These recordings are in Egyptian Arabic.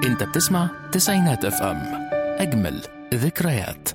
انت بتسمع تسعينات اف ام اجمل ذكريات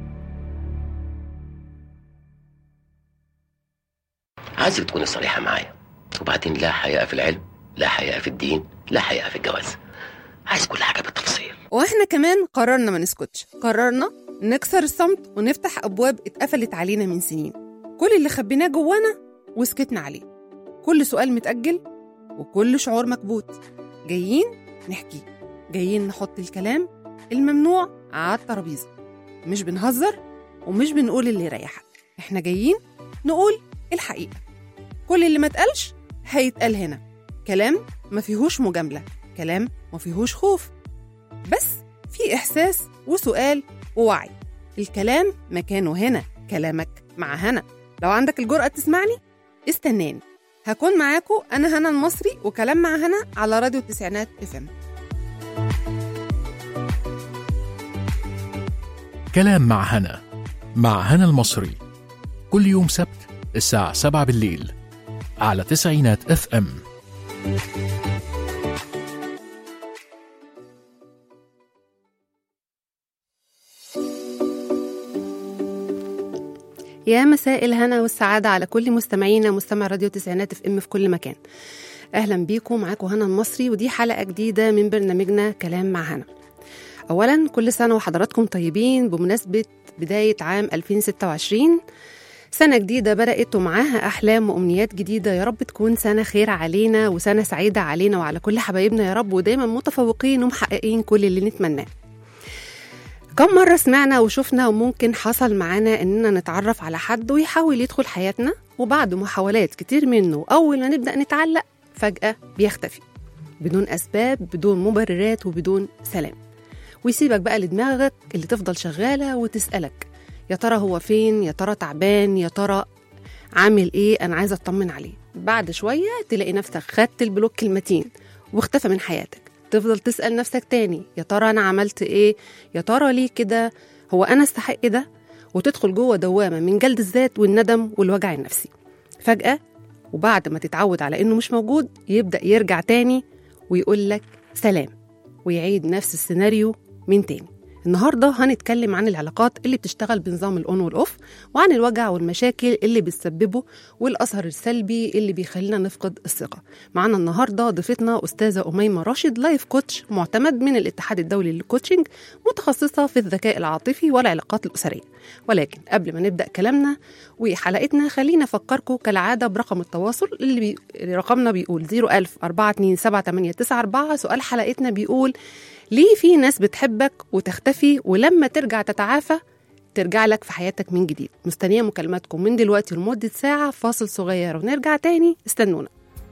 عايزك تكوني صريحة معايا وبعدين لا حياء في العلم لا حياء في الدين لا حياء في الجواز عايز كل حاجة بالتفصيل واحنا كمان قررنا ما نسكتش قررنا نكسر الصمت ونفتح ابواب اتقفلت علينا من سنين كل اللي خبيناه جوانا وسكتنا عليه كل سؤال متأجل وكل شعور مكبوت جايين نحكي جايين نحط الكلام الممنوع على الترابيزة مش بنهزر ومش بنقول اللي يريحك احنا جايين نقول الحقيقة كل اللي ما اتقالش هيتقال هنا كلام ما فيهوش مجاملة كلام ما فيهوش خوف بس في إحساس وسؤال ووعي الكلام مكانه هنا كلامك مع هنا لو عندك الجرأة تسمعني استناني هكون معاكم أنا هنا المصري وكلام مع هنا على راديو التسعينات اف ام كلام مع هنا مع هنا المصري كل يوم سبت الساعة 7 بالليل على تسعينات اف ام يا مساء الهنا والسعادة على كل مستمعينا مستمع راديو تسعينات اف ام في كل مكان أهلا بيكم معاكم هنا المصري ودي حلقة جديدة من برنامجنا كلام مع هنا أولا كل سنة وحضراتكم طيبين بمناسبة بداية عام 2026 سنة جديدة بدأت ومعاها أحلام وأمنيات جديدة يا رب تكون سنة خير علينا وسنة سعيدة علينا وعلى كل حبايبنا يا رب ودايما متفوقين ومحققين كل اللي نتمناه كم مرة سمعنا وشفنا وممكن حصل معانا إننا نتعرف على حد ويحاول يدخل حياتنا وبعد محاولات كتير منه أول ما نبدأ نتعلق فجأة بيختفي بدون أسباب بدون مبررات وبدون سلام ويسيبك بقى لدماغك اللي تفضل شغالة وتسألك يا ترى هو فين يا ترى تعبان يا ترى عامل ايه انا عايزه اطمن عليه بعد شويه تلاقي نفسك خدت البلوك المتين واختفى من حياتك تفضل تسال نفسك تاني يا ترى انا عملت ايه يا ترى ليه كده هو انا استحق ده وتدخل جوه دوامه من جلد الذات والندم والوجع النفسي فجاه وبعد ما تتعود على انه مش موجود يبدا يرجع تاني ويقول لك سلام ويعيد نفس السيناريو من تاني النهارده هنتكلم عن العلاقات اللي بتشتغل بنظام الاون والاوف وعن الوجع والمشاكل اللي بتسببه والاثر السلبي اللي بيخلينا نفقد الثقه معانا النهارده ضيفتنا استاذه اميمه راشد لايف كوتش معتمد من الاتحاد الدولي للكوتشنج متخصصه في الذكاء العاطفي والعلاقات الاسريه ولكن قبل ما نبدا كلامنا وحلقتنا خلينا افكركم كالعاده برقم التواصل اللي بي... رقمنا بيقول 01000 427 سؤال حلقتنا بيقول ليه في ناس بتحبك وتختفي ولما ترجع تتعافى ترجع لك في حياتك من جديد مستنية مكالماتكم من دلوقتي لمدة ساعة فاصل صغير ونرجع تاني استنونا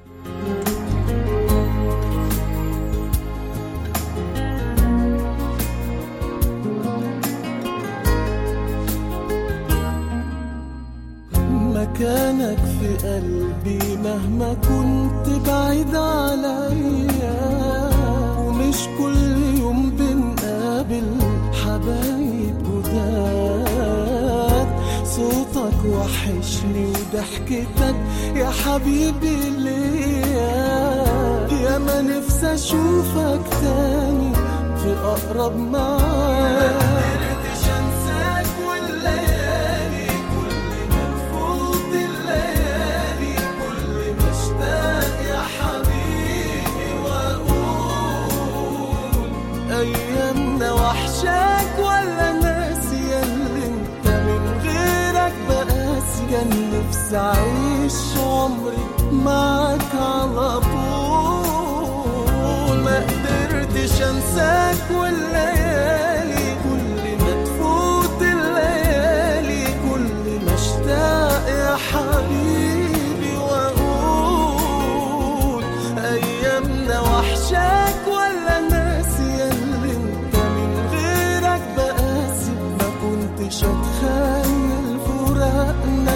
مكانك في قلبي مهما كنت بعيد عليا ومش كل يوم بنقابل حبايب جداد صوتك وحشني وضحكتك يا حبيبي ليا يا ما نفسي اشوفك تاني في اقرب معاد ايامنا وحشاك ولا ناسي اللي انت من غيرك بقاسي كان نفسي اعيش عمري معاك على طول ما قدرتش انساك والليالي كل ما تفوت الليالي كل ما اشتاق يا حبيبي واقول ايامنا وحشاك ولا ناسي اللي انت من غيرك بقاسي ما كنتش اتخيل فراقنا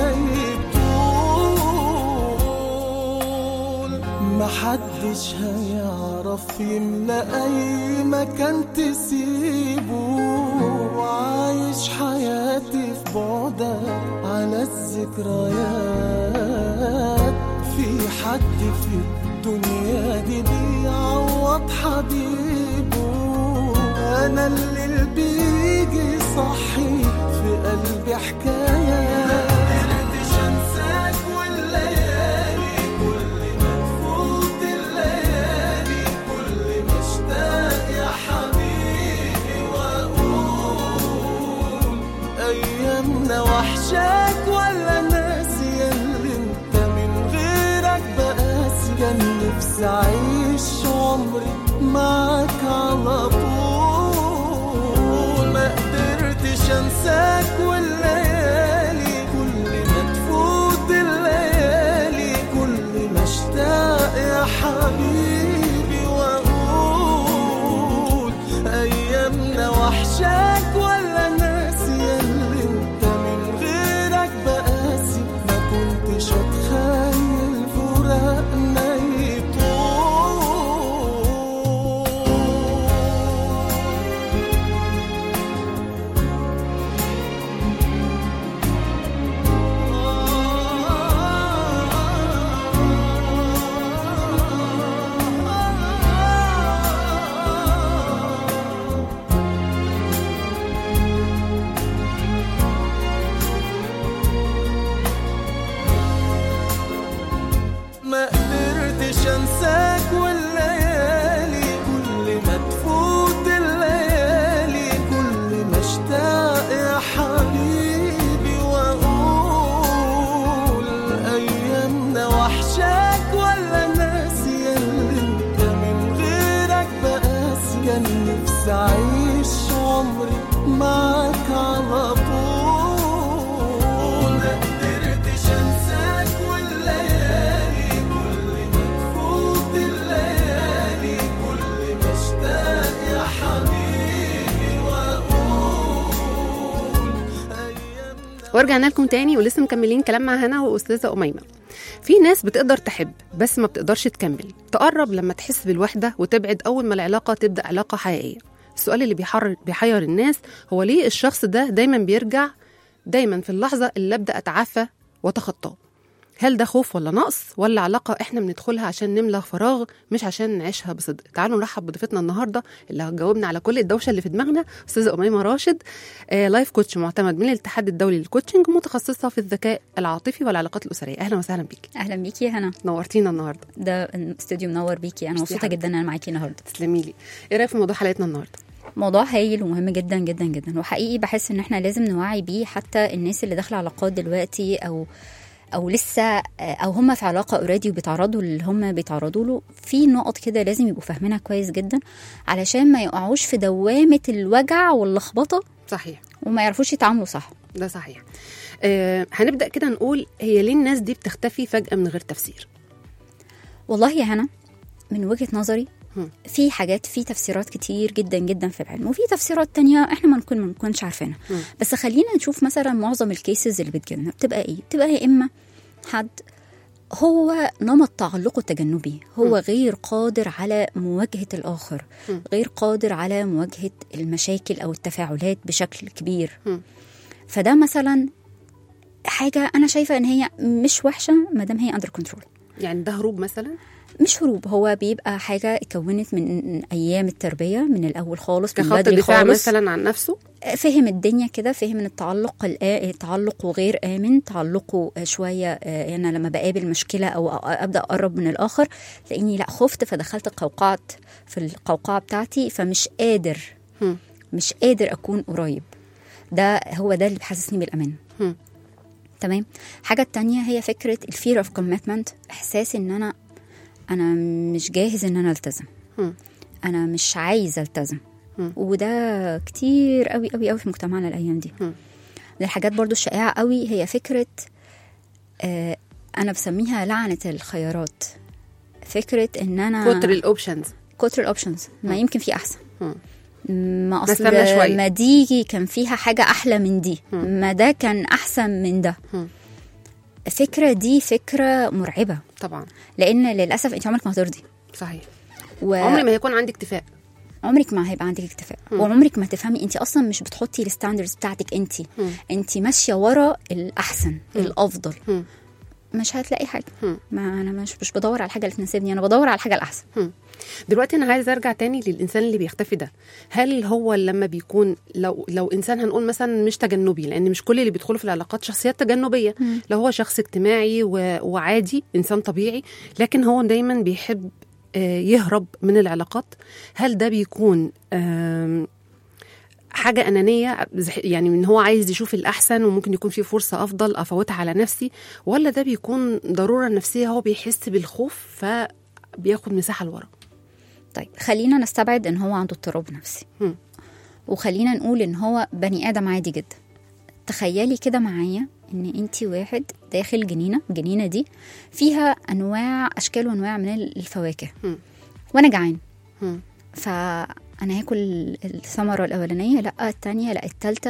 يطول محدش هيعرف يملى اي مكان تسيبه وعايش حياتي في بعدك على الذكريات في حد في الدنيا دي بيعوض حبيبه وانا اللي بيجي صحي في قلبي حكاية قدرتش انساك والليالي كل ما تفوت الليالي كل ما اشتاق يا حبيبي واقول ايامنا وحشاك ولا ناسي اللي انت من غيرك بقاسي كان نفسي اعيش عمري معاك على طول ما قدرتش انساك والليالي كل ما تفوت الليالي كل ما اشتاق يا حبيبي واقول ايامنا وحشاك ولا ناسي اللي انت من غيرك بقاسي ما كنتش اتخيل فراقنا يطول ما قدرتش انساك والليالي كل ما تفوت الليالي كل ما اشتاق يا حبيبي واقول ايامنا وحشاك ولا ناسي اللي انت من غيرك بقاسي كان نفسي اعيش عمري معاك على طول ما قدرتش انساك والليالي كل ما تفوت الليالي كل ما اشتاق يا حبيبي واقول ايامنا ورجعنا لكم تاني ولسه مكملين كلام مع هنا واستاذه اميمه في ناس بتقدر تحب بس ما بتقدرش تكمل تقرب لما تحس بالوحده وتبعد اول ما العلاقه تبدا علاقه حقيقيه السؤال اللي بيحر بيحير الناس هو ليه الشخص ده دايما بيرجع دايما في اللحظه اللي ابدا اتعافى واتخطاه هل ده خوف ولا نقص ولا علاقة احنا بندخلها عشان نملى فراغ مش عشان نعيشها بصدق تعالوا نرحب بضيفتنا النهاردة اللي هتجاوبنا على كل الدوشة اللي في دماغنا أستاذة أميمة راشد آه لايف كوتش معتمد من الاتحاد الدولي للكوتشنج متخصصة في الذكاء العاطفي والعلاقات الأسرية أهلا وسهلا بيكي اهلا بيكي يا هنا نورتينا النهاردة ده الاستوديو منور بيكي انا ميرسي مبسوطه حبيبتي. جدا ان انا معاكي النهارده تسلمي لي ايه رأيك في موضوع حلقتنا النهاردة موضوع هايل ومهم جدا جدا جدا وحقيقي بحس ان احنا لازم نوعي بيه حتى الناس اللي داخله علاقات دلوقتي او او لسه او هم في علاقه اوريدي وبيتعرضوا اللي هم بيتعرضوا له في نقط كده لازم يبقوا فاهمينها كويس جدا علشان ما يقعوش في دوامه الوجع واللخبطه صحيح وما يعرفوش يتعاملوا صح ده صحيح آه هنبدأ كده نقول هي ليه الناس دي بتختفي فجأة من غير تفسير والله يا هنا من وجهة نظري هم. في حاجات في تفسيرات كتير جدا جدا في العلم وفي تفسيرات تانية احنا ما نكون ما نكونش عارفينها هم. بس خلينا نشوف مثلا معظم الكيسز اللي بتجيلنا بتبقى ايه بتبقى يا اما حد هو نمط تعلقه التجنبي هو غير قادر على مواجهة الآخر هم. غير قادر على مواجهة المشاكل أو التفاعلات بشكل كبير هم. فده مثلا حاجة أنا شايفة إن هي مش وحشة ما دام هي أندر كنترول يعني ده هروب مثلا مش هروب هو بيبقى حاجة اتكونت من أيام التربية من الأول خالص من كخط بدري دفاع خالص مثلا عن نفسه فهم الدنيا كده فهم ان التعلق الآ- تعلقه غير آمن تعلقه شوية آه، أنا لما بقابل مشكلة أو أ- أبدأ أقرب من الآخر لأني لا خفت فدخلت قوقعت في القوقعة بتاعتي فمش قادر هم. مش قادر أكون قريب ده هو ده اللي بيحسسني بالأمان هم. تمام حاجة التانية هي فكرة الفير اوف كوميتمنت إحساس إن أنا أنا مش جاهز إن أنا ألتزم هم. أنا مش عايز ألتزم هم. وده كتير قوي قوي قوي في مجتمعنا الأيام دي هم. من الحاجات برضو الشائعة قوي هي فكرة آه أنا بسميها لعنة الخيارات فكرة إن أنا كتر الاوبشنز كتر الأوبشنز ما يمكن في أحسن هم. ما أصل استنى شوية. ما دي كان فيها حاجة أحلى من دي ما ده كان أحسن من ده هم. الفكرة دي فكرة مرعبة طبعا لأن للأسف أنت عمرك ما هترضي صحيح و... عمري ما هيكون عندي اكتفاء عمرك ما هيبقى عندك اكتفاء وعمرك ما تفهمي انت اصلا مش بتحطي الستاندرز بتاعتك انت مم. انت ماشيه ورا الاحسن الافضل مم. مش هتلاقي حاجه مم. ما انا مش مش بدور على الحاجه اللي تناسبني انا بدور على الحاجه الاحسن دلوقتي انا عايزه ارجع تاني للانسان اللي بيختفي ده هل هو لما بيكون لو لو انسان هنقول مثلا مش تجنبي لان مش كل اللي بيدخلوا في العلاقات شخصيات تجنبيه مم. لو هو شخص اجتماعي و- وعادي انسان طبيعي لكن هو دايما بيحب آه، يهرب من العلاقات هل ده بيكون آم، حاجة أنانية زح- يعني من هو عايز يشوف الأحسن وممكن يكون في فرصة أفضل أفوتها على نفسي ولا ده بيكون ضرورة نفسية هو بيحس بالخوف فبياخد مساحة لورا طيب خلينا نستبعد ان هو عنده اضطراب نفسي مم. وخلينا نقول ان هو بني ادم عادي جدا تخيلي كده معايا ان انت واحد داخل جنينه الجنينه دي فيها انواع اشكال وانواع من الفواكه مم. وانا جعان مم. فانا هاكل الثمره الاولانيه لا التانية لا التالتة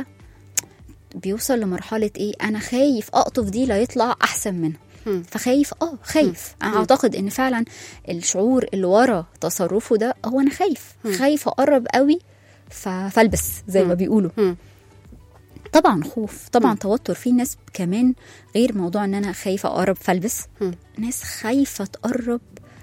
بيوصل لمرحله ايه انا خايف اقطف دي لا يطلع احسن منها مم. فخايف اه خايف مم. انا اعتقد ان فعلا الشعور اللي ورا تصرفه ده هو انا خايف خايف اقرب قوي ف- فالبس زي ما مم. بيقولوا مم. طبعا خوف طبعا مم. توتر في ناس كمان غير موضوع ان انا خايفه اقرب فالبس مم. ناس خايفه تقرب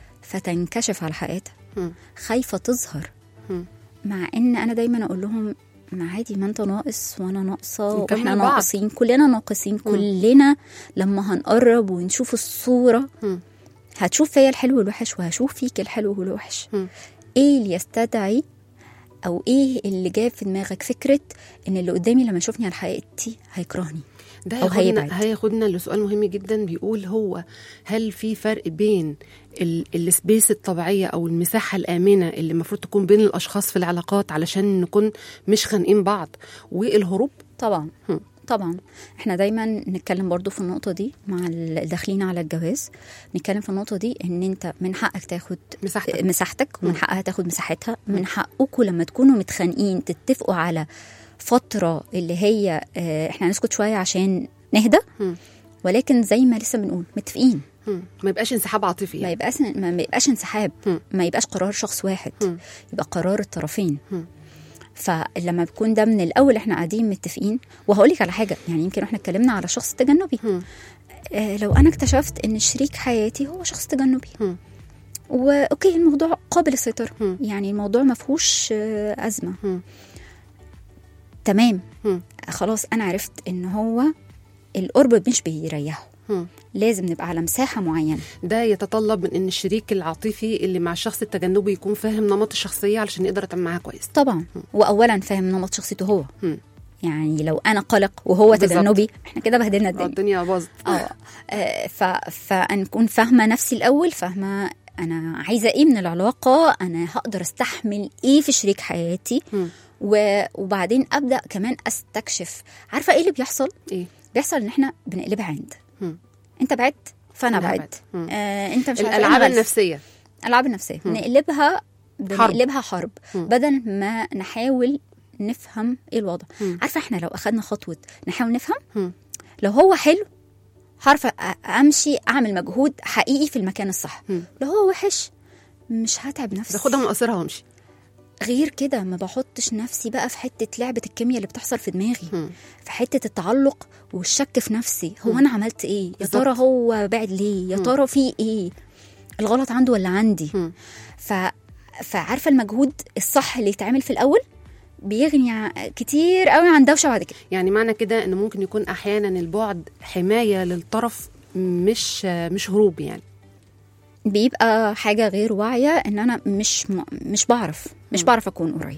فتنكشف على حقيقتها مم. خايفه تظهر مم. مع ان انا دايما اقول لهم ما عادي ما انت ناقص وانا ناقصه نكمل واحنا بعض. ناقصين كلنا ناقصين كلنا لما هنقرب ونشوف الصوره مم. هتشوف فيا الحلو والوحش وهشوف فيك الحلو والوحش مم. ايه اللي يستدعي او ايه اللي جاب في دماغك فكره ان اللي قدامي لما يشوفني على حقيقتي هيكرهني ده أو هياخدنا هيبعد. هياخدنا لسؤال مهم جدا بيقول هو هل في فرق بين ال- السبيس الطبيعيه او المساحه الامنه اللي المفروض تكون بين الاشخاص في العلاقات علشان نكون مش خانقين بعض والهروب طبعا هم. طبعا احنا دايما نتكلم برضو في النقطه دي مع الداخلين على الجواز نتكلم في النقطه دي ان انت من حقك تاخد مساحتك مساحتك ومن حقها تاخد مساحتها من حقكم لما تكونوا متخانقين تتفقوا على فتره اللي هي اه، احنا هنسكت شويه عشان نهدى هم. ولكن زي ما لسه بنقول متفقين مم. ما يبقاش انسحاب عاطفي ما يعني. يبقاش ما ما يبقاش انسحاب هم. ما يبقاش قرار شخص واحد هم. يبقى قرار الطرفين هم. فلما بيكون ده من الاول احنا قاعدين متفقين وهقول لك على حاجه يعني يمكن احنا اتكلمنا على شخص تجنبي هم. آه لو انا اكتشفت ان شريك حياتي هو شخص تجنبي هم. واوكي الموضوع قابل للسيطره هم. يعني الموضوع ما فيهوش آه ازمه هم. تمام هم. خلاص انا عرفت ان هو القرب مش بيريحه هم. لازم نبقى على مساحه معينه ده يتطلب من ان الشريك العاطفي اللي مع الشخص التجنبي يكون فاهم نمط الشخصيه علشان يقدر يتعامل معاها كويس طبعا واولا فاهم نمط شخصيته هو هم. يعني لو انا قلق وهو بالظبط. تجنبي احنا كده بهدلنا آه، الدنيا الدنيا باظت اه آه، ف فنكون فاهمه نفسي الاول فاهمه انا عايزه ايه من العلاقه انا هقدر استحمل ايه في شريك حياتي هم. و... وبعدين ابدا كمان استكشف عارفه ايه اللي بيحصل ايه بيحصل ان احنا بنقلبها عند هم. انت بعدت فانا أنا بعد هبعد. هم. آه انت مش عارفة إيه، الالعاب أنا بس. النفسيه الالعاب النفسيه نقلبها بنقلبها حرب مم. بدل ما نحاول نفهم ايه الوضع مم. عارفه احنا لو اخدنا خطوه نحاول نفهم مم. لو هو حلو هعرف أ- امشي اعمل مجهود حقيقي في المكان الصح مم. لو هو وحش مش هتعب نفسي باخدها من قصرها وامشي غير كده ما بحطش نفسي بقى في حته لعبه الكيمياء اللي بتحصل في دماغي مم. في حته التعلق والشك في نفسي هو مم. انا عملت ايه يا بالظبط. ترى هو بعد ليه يا مم. ترى في ايه الغلط عنده ولا عندي مم. ف... فعارفه المجهود الصح اللي يتعمل في الاول بيغني ع- كتير قوي عن دوشه بعد كده يعني معنى كده ان ممكن يكون احيانا البعد حمايه للطرف مش مش هروب يعني بيبقى حاجه غير واعيه ان انا مش م... مش بعرف مش بعرف اكون قريب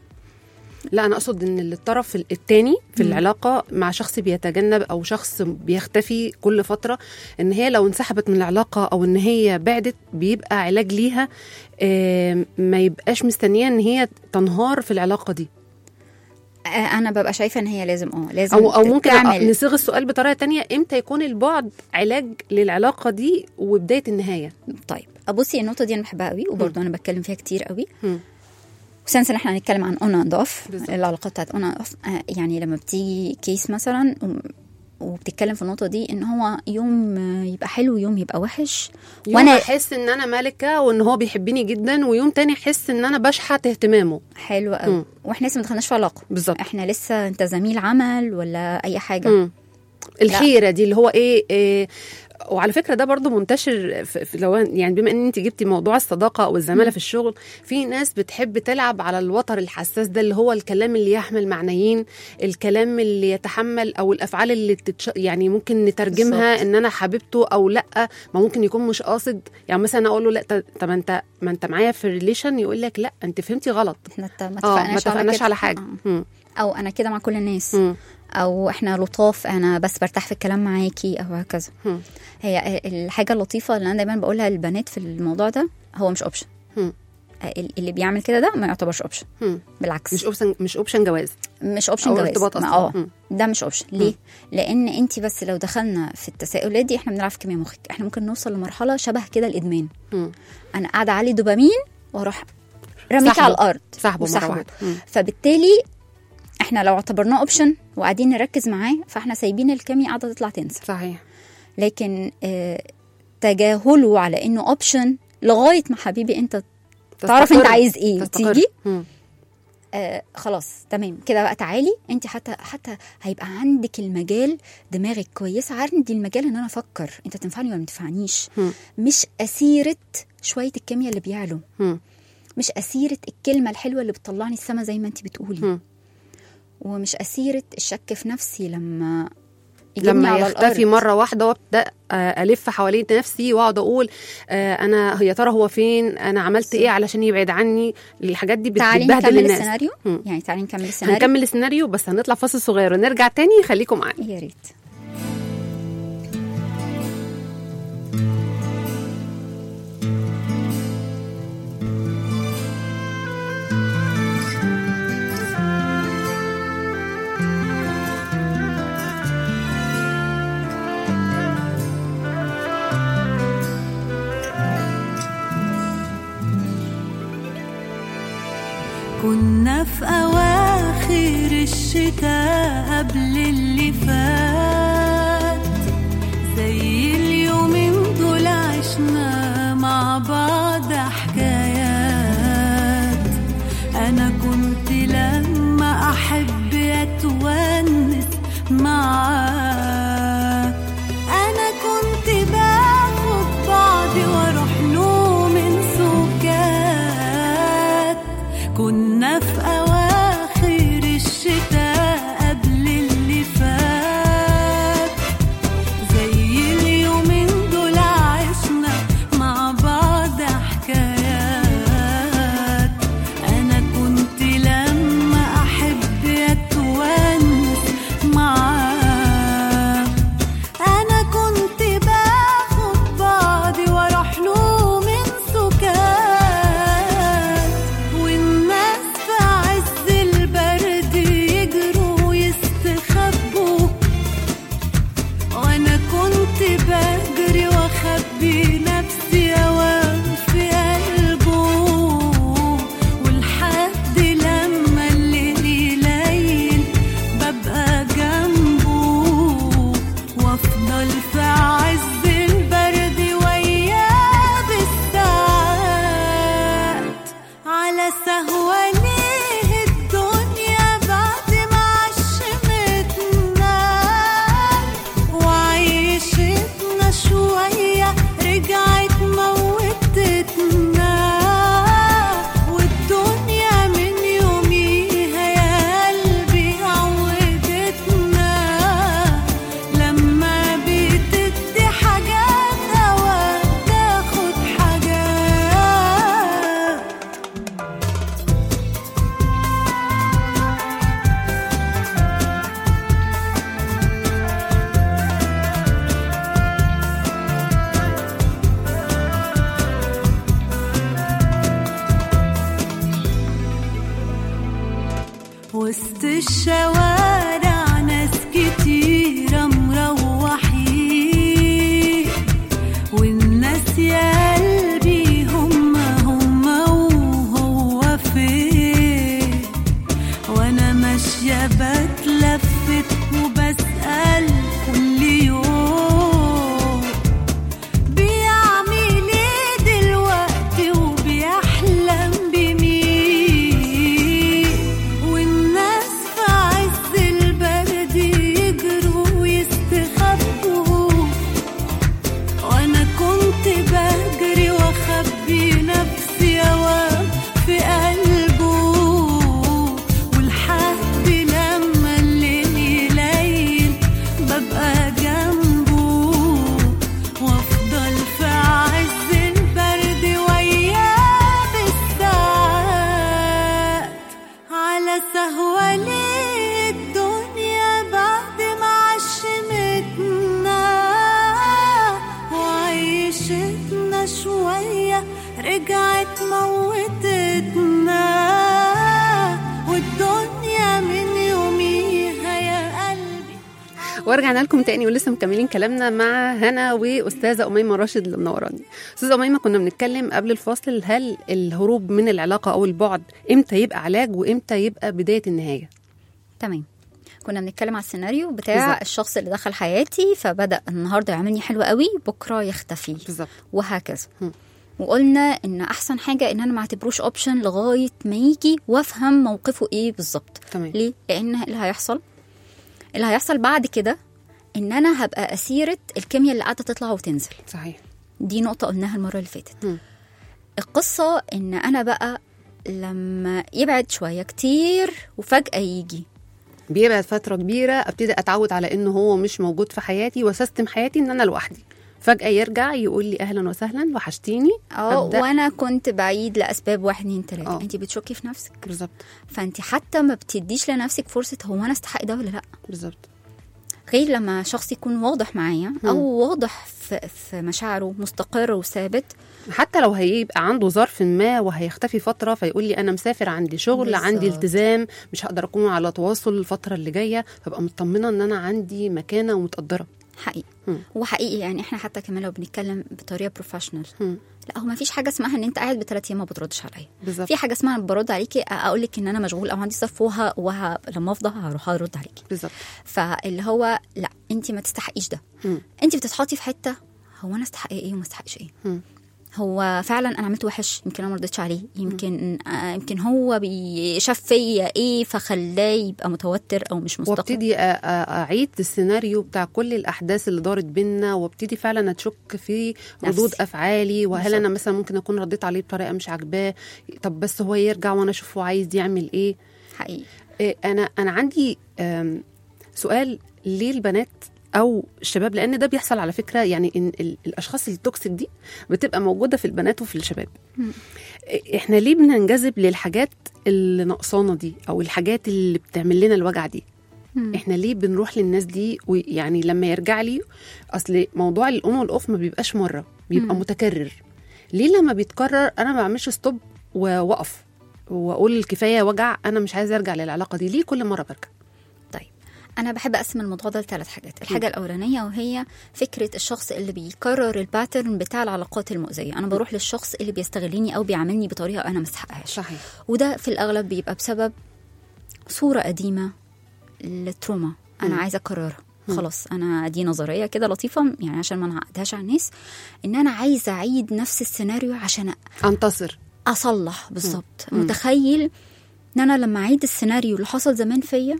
لا انا اقصد ان الطرف الثاني في مم. العلاقه مع شخص بيتجنب او شخص بيختفي كل فتره ان هي لو انسحبت من العلاقه او ان هي بعدت بيبقى علاج ليها آم، ما يبقاش مستنيه ان هي تنهار في العلاقه دي آه، انا ببقى شايفه ان هي لازم اه لازم او او ممكن تعمل نصيغ السؤال بطريقه تانية امتى يكون البعد علاج للعلاقه دي وبدايه النهايه طيب ابصي النقطه دي انا بحبها قوي وبرضه انا بتكلم فيها كتير قوي مم. وسنس ان احنا هنتكلم عن اون اند اوف بالظبط. العلاقات بتاعت اون اند اوف يعني لما بتيجي كيس مثلا وم- وبتتكلم في النقطه دي ان هو يوم آه، يبقى حلو يوم يبقى وحش يوم وانا احس ان انا ملكه وان هو بيحبني جدا ويوم تاني احس ان انا بشحت اهتمامه حلو قوي مم. واحنا لسه ما دخلناش في علاقه بالظبط احنا لسه انت زميل عمل ولا اي حاجه مم. الحيره دي اللي هو ايه, إيه وعلى فكره ده برضو منتشر في في- لو يعني بما ان انت جبتي موضوع الصداقه او الزماله في الشغل في ناس بتحب تلعب على الوتر الحساس ده اللي هو الكلام اللي يحمل معنيين الكلام اللي يتحمل او الافعال اللي تتش... يعني ممكن نترجمها بالظبط. ان انا حبيبته او لا ما ممكن يكون مش قاصد يعني مثلا اقول له لا ط- طب انت ما انت معايا في الريليشن يقول لك لا انت فهمتي غلط احنا ات- ما اه ما اتفقناش اتفقناش كده. على حاجه آه. مم. او انا كده مع كل الناس مم. او احنا لطاف انا بس برتاح في الكلام معاكي او هكذا مم. هي الحاجه اللطيفه اللي انا دايما بقولها للبنات في الموضوع ده هو مش اوبشن مم. اللي بيعمل كده ده ما يعتبرش اوبشن مم. بالعكس مش اوبشن مش اوبشن جواز مش اوبشن أو جواز ارتباط ما- أصلاً. اه مم. ده مش اوبشن ليه لان انت بس لو دخلنا في التساؤلات دي احنا بنلعب في كيمياء مخك احنا ممكن نوصل لمرحله شبه كده الادمان مم. انا قاعده علي دوبامين واروح رميك سحبه. على الارض سحبه مره وسحبه. واحده مم. فبالتالي احنا لو اعتبرناه اوبشن وقاعدين نركز معاه فاحنا سايبين الكيمياء قاعده تطلع تنسى صحيح لكن آه تجاهله على انه اوبشن لغايه ما حبيبي انت تعرف انت تستقر. عايز ايه تستقر. وتيجي مم. آه خلاص تمام كده بقى تعالي انت حتى حتى هيبقى عندك المجال دماغك كويسه عندي المجال ان انا افكر انت تنفعني ولا ما تنفعنيش مم. مش اسيره شويه الكيمياء اللي بيعلوا مم. مش اسيره الكلمه الحلوه اللي بتطلعني السما زي ما انت بتقولي مم. ومش اسيره الشك في نفسي لما يجيبني لما على يختفي الأرض. مره واحده وابدا آه، الف حوالين نفسي واقعد اقول آه، انا يا ترى هو فين انا عملت ايه علشان يبعد عني الحاجات دي تعالي بتبهدل نكمل الناس السيناريو مم. يعني تعالي نكمل السيناريو هنكمل السيناريو بس هنطلع فاصل صغير ونرجع تاني خليكم معانا يا ريت كنا في أواخر الشتاء قبل اللي فات زي اليومين دول عشنا مع بعض حكايات أنا كنت لما أحب أتونس معاك أنا كنت باخد بعضي وأروح له من سكات كنا في أواخر الشتاء قبل اللي فات زي اليومين دول عشنا مع بعض حكايات أنا كنت لما أحب أتونس معاك أنا كنت باخد بعضي وأروح له من سكات والناس في عز البرد يجروا ويستخبوا وانا كنت بجري واخبي نفسي اوام في قلبه ولحد لما الليل يليل ببقى جنبه وافضل في عز البرد وياه بالساعات على سهوة ليه الدنيا بعد ما عشمتنا وعيشتنا شوية رجعت موتتنا والدنيا من يوميها يا قلبي عودتنا لما بتدي حاجات أوقات تاخد حاجات وسط الشوارع ناس كتيرة مروحين والناس يا قلبي هم هم وهو فين وانا ماشية بتلفت وبسأل كل يوم بيعمل ايه دلوقتي وبيحلم بمين والناس في عز رجعت موتتنا والدنيا من يوميها يا قلبي ورجعنا لكم تاني ولسه مكملين كلامنا مع هنا واستاذه اميمه راشد اللي منوراني استاذه اميمه كنا بنتكلم قبل الفاصل هل الهروب من العلاقه او البعد امتى يبقى علاج وامتى يبقى بدايه النهايه تمام كنا بنتكلم على السيناريو بتاع بالظبط. بالزبط. الشخص اللي دخل حياتي فبدا النهارده يعملني حلو قوي بكره يختفي بالظبط وهكذا هم. وقلنا ان احسن حاجه ان انا ما اعتبروش اوبشن لغايه ما يجي وافهم موقفه ايه بالظبط تمام ليه لان اللي هيحصل اللي هيحصل بعد كده ان انا هبقى اسيره الكيمياء اللي قاعده تطلع وتنزل صحيح دي نقطه قلناها المره اللي فاتت هم. القصه ان انا بقى لما يبعد شويه كتير وفجاه يجي بيبعد فتره كبيره ابتدي اتعود على انه هو مش موجود في حياتي واسستم حياتي ان انا لوحدي فجاه يرجع يقول لي اهلا وسهلا وحشتيني اه أبدأ- وانا كنت بعيد لاسباب واحد اتنين تلاته آه. انت بتشكي في نفسك بالظبط فانت حتى ما بتديش لنفسك فرصه هو انا استحق ده ولا لا بالظبط غير لما شخص يكون واضح معايا او واضح في, في مشاعره مستقر وثابت حتى لو هيبقى عنده ظرف ما وهيختفي فتره فيقول لي انا مسافر عندي شغل بالظبط. عندي التزام مش هقدر اكون على تواصل الفتره اللي جايه فبقى مطمنه ان انا عندي مكانه ومتقدره حقيقي مم. وحقيقي يعني احنا حتى كمان لو بنتكلم بطريقه بروفيشنال مم. لا هو ما فيش حاجه اسمها ان انت قاعد بثلاث ايام ما بتردش عليا بالظبط في حاجه اسمها برد عليكي اقول لك ان انا مشغول او عندي ظرف وه... وه... لما افضى هروح ارد عليكي بالظبط فاللي هو لا انت ما تستحقيش ده مم. انت بتتحطي في حته هو انا استحق ايه وما استحقش ايه مم. هو فعلا انا عملت وحش يمكن انا ما رضيتش عليه يمكن آه يمكن هو بي- شاف فيا ايه فخلاه يبقى متوتر او مش مستقر وابتدي أ- أ- اعيد السيناريو بتاع كل الاحداث اللي دارت بينا وابتدي فعلا اتشك في ردود نفسي. افعالي وهل بالظبط. انا مثلا ممكن اكون رديت عليه بطريقه مش عاجباه طب بس هو يرجع وانا اشوفه عايز يعمل ايه حقيقي إيه، انا انا عندي أم، سؤال ليه البنات او الشباب لان ده بيحصل على فكره يعني ان ال- الاشخاص التوكسيك دي بتبقى موجوده في البنات وفي الشباب إيه، احنا ليه بننجذب للحاجات اللي نقصانه دي او الحاجات اللي بتعمل لنا الوجع دي احنا ليه بنروح للناس دي ويعني لما يرجع لي اصل موضوع الاون والاوف ما بيبقاش مره بيبقى متكرر ليه لما بيتكرر انا ما بعملش ستوب واوقف واقول كفايه وجع انا مش عايزه ارجع للعلاقه دي ليه كل مره برجع طيب انا بحب اقسم الموضوع ده لثلاث حاجات الحاجه الاولانيه وهي فكره الشخص اللي بيكرر الباترن بتاع العلاقات المؤذيه انا بروح للشخص اللي بيستغلني او بيعاملني بطريقه انا ما استحقهاش صحيح وده في الاغلب بيبقى بسبب صوره قديمه للتروما انا مم. عايزه اكررها خلاص انا دي نظريه كده لطيفه يعني عشان ما نعقدهاش على الناس ان انا عايزه اعيد نفس السيناريو عشان انتصر اصلح بالظبط مم. متخيل ان انا لما اعيد السيناريو اللي حصل زمان فيا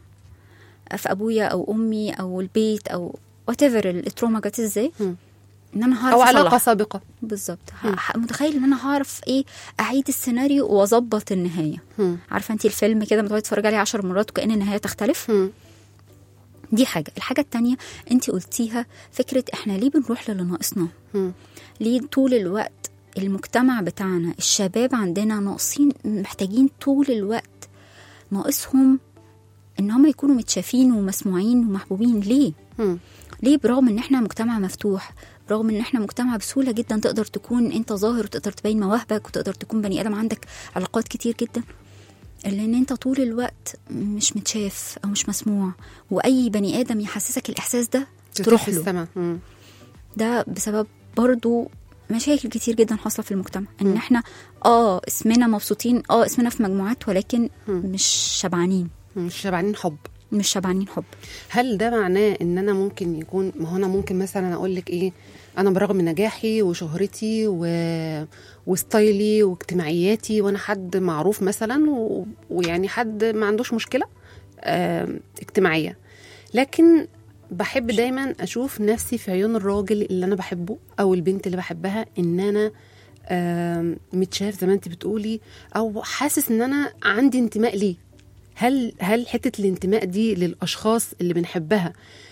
في ابويا او امي او البيت او وات ايفر التروما جت ازاي مم. ان انا هعرف او أصلح. علاقه سابقه بالظبط ه- مم. ه- متخيل ان انا هعرف ايه اعيد السيناريو واظبط النهايه مم. عارفه انت الفيلم كده بتقعدي تتفرجي عليه عشر مرات وكأن النهايه تختلف مم. دي حاجه الحاجه التانية انت قلتيها فكره احنا ليه بنروح للي ناقصنا مم. ليه طول الوقت المجتمع بتاعنا الشباب عندنا ناقصين محتاجين طول الوقت ناقصهم ان هم يكونوا متشافين ومسموعين ومحبوبين ليه مم. ليه برغم ان احنا مجتمع مفتوح برغم ان احنا مجتمع بسهوله جدا تقدر تكون انت ظاهر وتقدر تبين مواهبك وتقدر تكون بني ادم عندك علاقات كتير جدا الا ان انت طول الوقت مش متشاف او مش مسموع واي بني ادم يحسسك الاحساس ده تروح في له السما مم. ده بسبب برضو مشاكل كتير جدا حاصله في المجتمع ان مم. احنا اه اسمنا مبسوطين اه اسمنا في مجموعات ولكن مم. مش شبعانين مش شبعانين حب مش شبعانين حب هل ده معناه ان انا ممكن يكون ما هو انا ممكن مثلا اقول لك ايه انا برغم نجاحي وشهرتي و... وستايلي واجتماعياتي وانا حد معروف مثلا و... ويعني حد ما عندوش مشكله آم، اجتماعيه لكن بحب دايما اشوف نفسي في عيون الراجل اللي انا بحبه او البنت اللي بحبها ان انا آم، متشاف زي ما انت بتقولي او حاسس ان انا عندي انتماء ليه هل هل حته الانتماء دي للاشخاص اللي بنحبها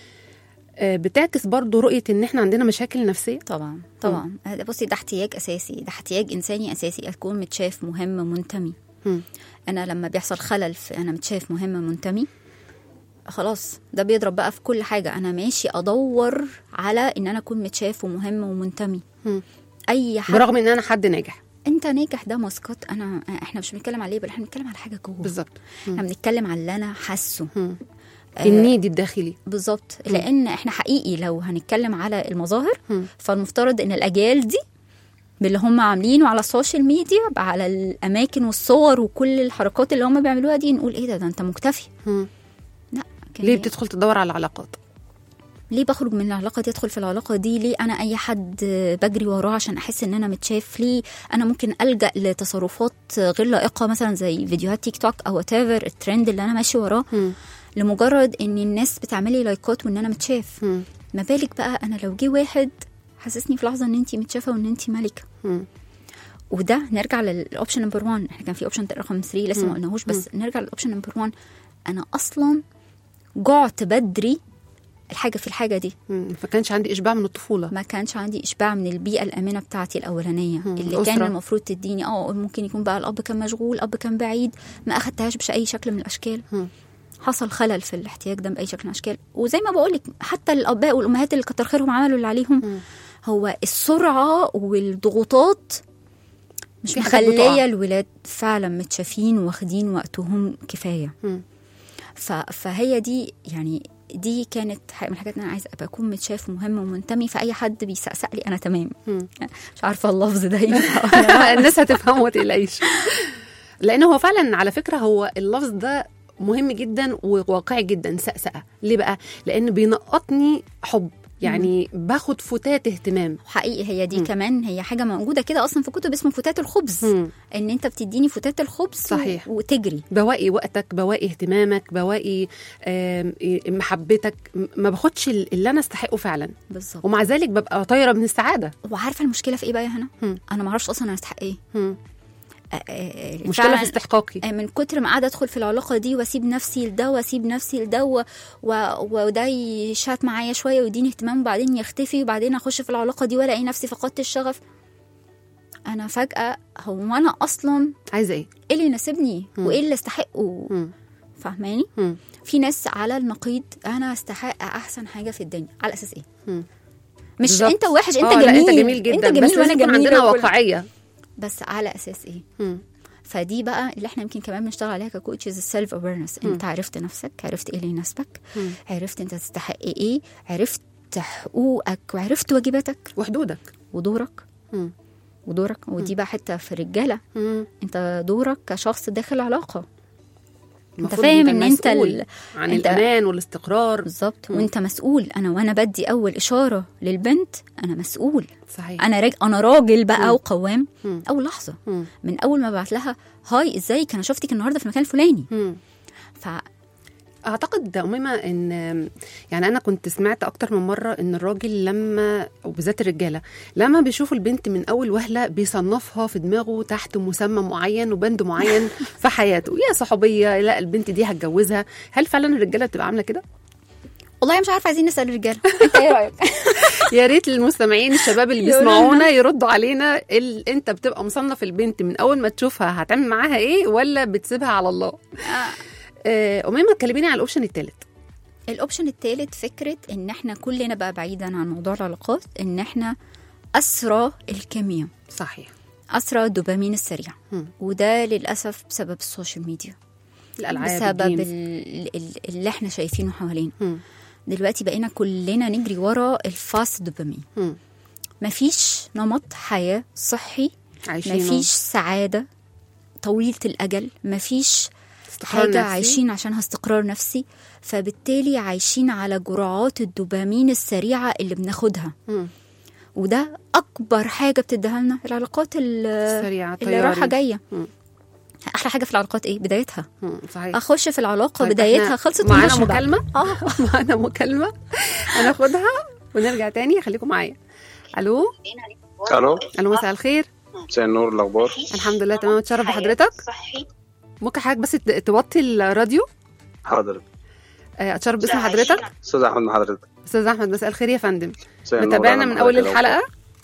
آه، بتعكس برضو رؤيه ان احنا عندنا مشاكل نفسيه طبعا طبعا ده بصي ده احتياج اساسي ده احتياج انساني اساسي اكون متشاف مهم منتمي مم. انا لما بيحصل خلل في انا متشاف مهم منتمي خلاص ده بيضرب بقى في كل حاجه انا ماشي ادور على ان انا اكون متشاف ومهم ومنتمي مم. اي حد برغم ان انا حد ناجح انت ناجح ده مسقط انا احنا مش بنتكلم عليه بل احنا بنتكلم على حاجه جوه بالظبط احنا بنتكلم على اللي انا حاسه مم. آه، النيد الداخلي بالظبط لان احنا حقيقي لو هنتكلم على المظاهر مم. فالمفترض ان الاجيال دي باللي هم عاملينه على السوشيال ميديا على الاماكن والصور وكل الحركات اللي هم بيعملوها دي نقول ايه ده ده انت مكتفي مم. لا كان ليه بتدخل تدور على العلاقات ليه بخرج من العلاقه دي ادخل في العلاقه دي ليه انا اي حد بجري وراه عشان احس ان انا متشاف ليه انا ممكن الجا لتصرفات غير لائقه مثلا زي فيديوهات تيك توك او وات الترند اللي انا ماشي وراه مم. لمجرد ان الناس بتعملي لايكات وان انا متشاف مم. ما بالك بقى انا لو جه واحد حسسني في لحظه ان انت متشافه وان انت ملكه مم. وده نرجع للاوبشن نمبر 1 احنا كان في اوبشن رقم 3 لسه ما قلناهوش بس نرجع للاوبشن نمبر 1 انا اصلا جعت بدري الحاجه في الحاجه دي مم. ما كانش عندي اشباع من الطفوله ما كانش عندي اشباع من البيئه الامنه بتاعتي الاولانيه مم. اللي الأسرة. كان المفروض تديني اه ممكن يكون بقى الاب كان مشغول الاب كان بعيد ما اخدتهاش باي شكل من الاشكال مم. حصل خلل في الاحتياج ده باي شكل من الاشكال وزي ما بقول لك حتى الاباء والامهات اللي كتر خيرهم عملوا اللي عليهم هو السرعه والضغوطات مش في حاجات بتقع. مخليه الولاد فعلا متشافين واخدين وقتهم كفايه مم. ف... فهي دي يعني دي كانت حاجة من الحاجات ان انا عايزه ابقى اكون متشاف ومهم ومنتمي فاي حد بيسقسق لي انا تمام مم. مش عارفه اللفظ ده ينفع ولا لا. الناس هتفهمه ما تقلقيش لان هو فعلا على فكره هو اللفظ ده مهم جدا وواقعي جدا سقسقه ليه بقى لان بينقطني حب يعني باخد فتات اهتمام حقيقي هي دي مم. كمان هي حاجه موجوده كده اصلا في كتب اسمه فتات الخبز مم. ان انت بتديني فتات الخبز صحيح. و... وتجري بواقي وقتك بواقي اهتمامك بواقي آم، إيه، محبتك م- ما باخدش ال- اللي انا استحقه فعلا بالظبط ومع ذلك ببقى طايره من السعاده وعارفه المشكله في ايه بقى يا هنا مم. انا ما اعرفش اصلا انا استحق ايه مم. آه، آه، آه، مشكله فعلاً في استحقاقي آه، من كتر ما قاعده ادخل في العلاقه دي واسيب نفسي لده واسيب نفسي لده و- و- وده يشات معايا شويه ويديني اهتمام وبعدين يختفي وبعدين اخش في العلاقه دي والاقي نفسي فقدت الشغف انا فجاه هو انا اصلا عايزه ايه ايه اللي يناسبني مم. وايه اللي استحقه مم. فاهماني مم. في ناس على النقيض انا استحق احسن حاجه في الدنيا على اساس ايه مم. مش بالظبط. انت وحش انت آه، جميل لا انت جميل جدا انت بس جميل لازم وانا يكون جميله عندنا وكل- واقعيه بس على اساس ايه مم. فدي بقى اللي احنا يمكن كمان بنشتغل عليها ككوتشز السيلف اويرنس انت عرفت نفسك عرفت ايه اللي يناسبك مم. عرفت انت تستحق ايه عرفت حقوقك وعرفت واجباتك وحدودك ودورك مم. ودورك ودي بقى حته في الرجاله مم. انت دورك كشخص داخل علاقه انت المفروض فاهم ان انت مسؤول ال... عن انت- الامان والاستقرار بالظبط مم. وانت مسؤول انا وانا بدي اول اشاره للبنت انا مسؤول صحيح انا راج... انا راجل بقى مم. وقوام مم. اول لحظه مم. من اول ما بعت لها هاي ازيك انا شفتك النهارده في المكان الفلاني مم. ف اعتقد اميمه ان يعني انا كنت سمعت اكتر من مره ان الراجل لما وبالذات الرجاله لما بيشوف البنت من اول وهله بيصنفها في دماغه تحت مسمى معين وبند معين في حياته يا صحوبيه لا البنت دي هتجوزها هل فعلا الرجاله بتبقى عامله كده والله مش عارفه عايزين نسال الرجاله انت ايه رايك يا ريت المستمعين الشباب اللي يقولوا بيسمعونا يردوا علينا ال... انت بتبقى مصنف البنت من اول ما تشوفها هتعمل معاها ايه ولا بتسيبها على الله آه، اميمه كلميني على الاوبشن الثالث الاوبشن الثالث فكره ان احنا كلنا بقى بعيدا عن موضوع العلاقات ان احنا اسرى الكيمياء صحيح اسرى الدوبامين السريع مم. وده للاسف بسبب السوشيال ميديا الالعاب بسبب الجيمز. ال- ال- اللي احنا شايفينه حوالينا مم. دلوقتي بقينا كلنا نجري ورا الفاست دوبامين مم. مفيش نمط حياه صحي عايشين مفيش سعاده طويله الاجل مفيش استقرار حاجة نفسي. عايشين عشانها استقرار نفسي فبالتالي عايشين على جرعات الدوبامين السريعة اللي بناخدها مم. وده أكبر حاجة بتديها لنا العلاقات ال- السريعة اللي رايحة طياري. جاية مم. أحلى حاجة في العلاقات إيه بدايتها مم. صحيح أخش في العلاقة طيب بدايتها إحنا خلصت معانا ونخش بعد. مكالمة اه معانا مكالمة هناخدها ونرجع تاني خليكم معايا الو الو الو مساء الخير مساء النور الاخبار الحمد لله تمام اتشرف بحضرتك ممكن حضرتك بس ت- توطي الراديو حاضر آه، اتشرف باسم حضرتك استاذ احمد مع حضرتك استاذ احمد مساء الخير يا فندم مساء النور، متابعنا أهلا من اول بحضرتك. الحلقه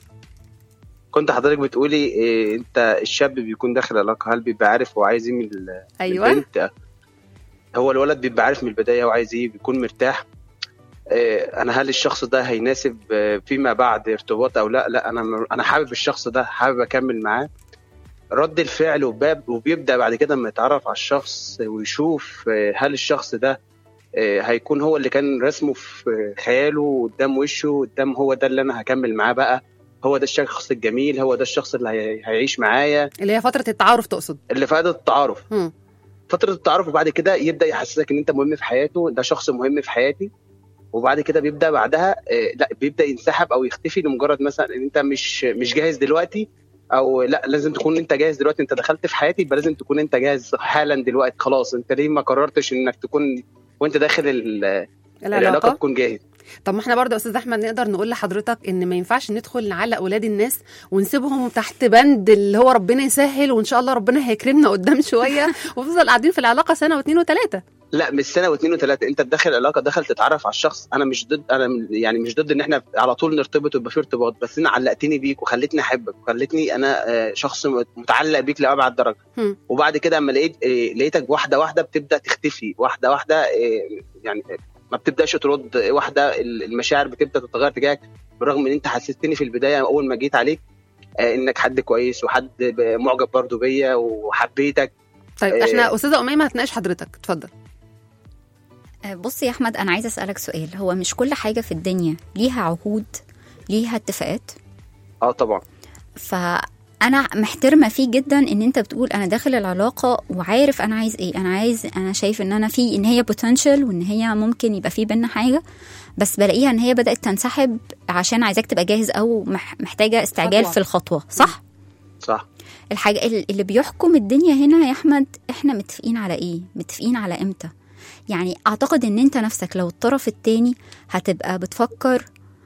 كنت حضرتك بتقولي إيه انت الشاب بيكون داخل علاقه هل بيبقى عارف هو عايز ايه من ال- من ايوه البنت هو الولد بيبقى عارف من البدايه هو عايز ايه بيكون مرتاح إيه انا هل الشخص ده هيناسب آه، فيما بعد ارتباط او لا لا انا انا حابب الشخص ده حابب اكمل معاه رد الفعل وباب وبيبدا بعد كده لما يتعرف على الشخص ويشوف آه، هل الشخص ده آه، هيكون هو اللي كان رسمه في خياله قدام وشه قدام هو ده اللي انا هكمل معاه بقى هو ده الشخص الجميل هو ده الشخص اللي هي- هيعيش معايا اللي هي فتره التعارف تقصد اللي في فتره التعارف مم. فتره التعارف وبعد كده يبدا يحسسك ان انت مهم في حياته ده شخص مهم في حياتي وبعد كده بيبدا بعدها آه، لا بيبدا ينسحب او يختفي لمجرد مثلا ان انت مش مش جاهز دلوقتي او لا لازم تكون انت جاهز دلوقتي انت دخلت في حياتي يبقى لازم تكون انت جاهز حالا دلوقتي خلاص انت ليه ما قررتش انك تكون وانت داخل ال- العلاقه العلاقه تكون جاهز طب ما احنا برضه يا استاذ احمد نقدر نقول لحضرتك ان ما ينفعش ندخل نعلق اولاد الناس ونسيبهم تحت بند اللي هو ربنا يسهل وان شاء الله ربنا هيكرمنا قدام شويه ونفضل قاعدين في العلاقه سنه واثنين وثلاثه لا مش سنه واثنين وثلاثه انت داخل علاقه دخل تتعرف على الشخص انا مش ضد انا م- يعني مش ضد ان احنا على طول نرتبط ويبقى في ارتباط بس انت علقتني بيك وخلتني احبك وخلتني انا آه، شخص متعلق بيك لابعد درجه هم. وبعد كده اما لقيت آه، لقيتك واحده واحده بتبدا تختفي واحده واحده آه، يعني ما بتبداش ترد واحده ال- المشاعر بتبدا تتغير تجاهك بالرغم ان انت حسستني في البدايه اول ما جيت عليك آه، انك حد كويس وحد ب- معجب برضو بيا وحبيتك طيب آه. احنا استاذه اميمه هتناقش حضرتك اتفضل آه، بص يا احمد انا عايزه اسالك سؤال هو مش كل حاجه في الدنيا ليها عهود ليها اتفاقات اه طبعا فانا محترمه فيه جدا ان انت بتقول انا داخل العلاقه وعارف انا عايز ايه انا عايز انا شايف ان انا في ان هي بوتنشال وان هي ممكن يبقى في بينا حاجه بس بلاقيها ان هي بدات تنسحب عشان عايزاك تبقى جاهز او مح- محتاجه استعجال خطوة. في الخطوه صح صح الحاجه ال- اللي بيحكم الدنيا هنا يا احمد احنا متفقين على ايه متفقين على امتى يعني اعتقد ان انت نفسك لو الطرف التاني هتبقى بتفكر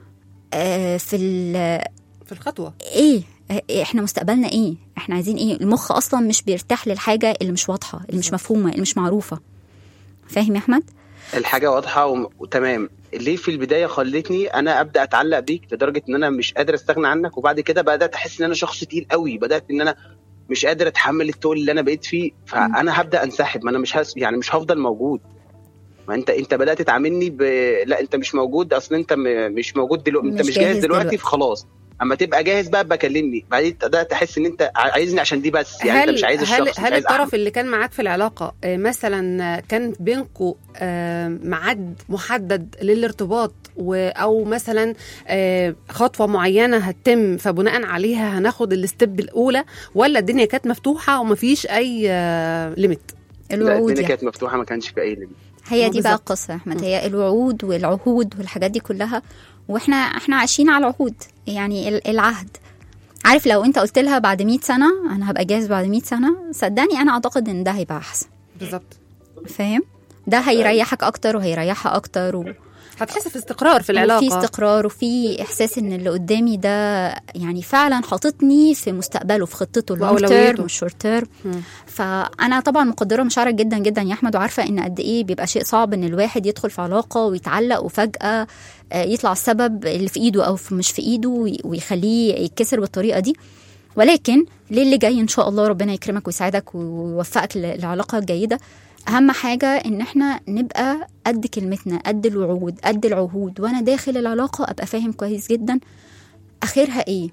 آه، في ال- في الخطوه ايه آه، احنا مستقبلنا ايه احنا عايزين ايه المخ اصلا مش بيرتاح للحاجه اللي مش واضحه اللي مش مفهومه اللي مش معروفه فاهم يا احمد الحاجه واضحه وم- وتمام ليه في البدايه خلتني انا ابدا اتعلق بيك لدرجه ان انا مش قادر استغنى عنك وبعد كده بدات احس ان انا شخص تقيل قوي بدات ان انا مش قادر اتحمل التقل اللي انا بقيت فيه فانا هبدا انسحب ما انا مش هس... يعني مش هفضل موجود ما انت انت بدات تعاملني ب... لا انت مش موجود اصل انت م... مش موجود دلوقتي انت مش مش جاهز جاهز دلوقتي, دلوقتي. فخلاص اما تبقى جاهز بقى بكلمني بعدين بدات تحس ان انت عايزني عشان دي بس يعني انت مش عايز الشخص هل, مش هل عايز الطرف أحمد. اللي كان معاك في العلاقه آه، مثلا آه، كان بينكم ميعاد محدد للارتباط و او مثلا آه، خطوه معينه هتتم فبناء عليها هناخد الستيب الاولى ولا الدنيا كانت مفتوحه ومفيش اي ليميت لا الوعود الدنيا يعني. كانت مفتوحه ما كانش في اي ليميت هي آه، دي بقى بالظبط. القصه يا احمد هي الوعود والعهود والحاجات دي كلها واحنا احنا عايشين على العهود يعني ال- العهد عارف لو انت قلت لها بعد 100 سنه انا هبقى جاهز بعد 100 سنه صدقني انا اعتقد ان ده هيبقى احسن بالظبط فاهم ده هيريحك اكتر وهيريحها اكتر و... هتحس في استقرار في العلاقه وفي استقرار وفي احساس ان اللي قدامي ده يعني فعلا حاططني في مستقبله في خطته اللونج وأولويته. تيرم والشورت تيرم مم. فانا طبعا مقدره مشاعرك جدا جدا يا احمد وعارفه ان قد ايه بيبقى شيء صعب ان الواحد يدخل في علاقه ويتعلق وفجاه آه، يطلع السبب اللي في ايده او في- مش في ايده وي- ويخليه يتكسر بالطريقه دي ولكن للي جاي ان شاء الله ربنا يكرمك ويساعدك ويوفقك ل- لعلاقه جيده اهم حاجه ان احنا نبقى قد كلمتنا قد الوعود قد العهود وانا داخل العلاقه ابقى فاهم كويس جدا اخرها ايه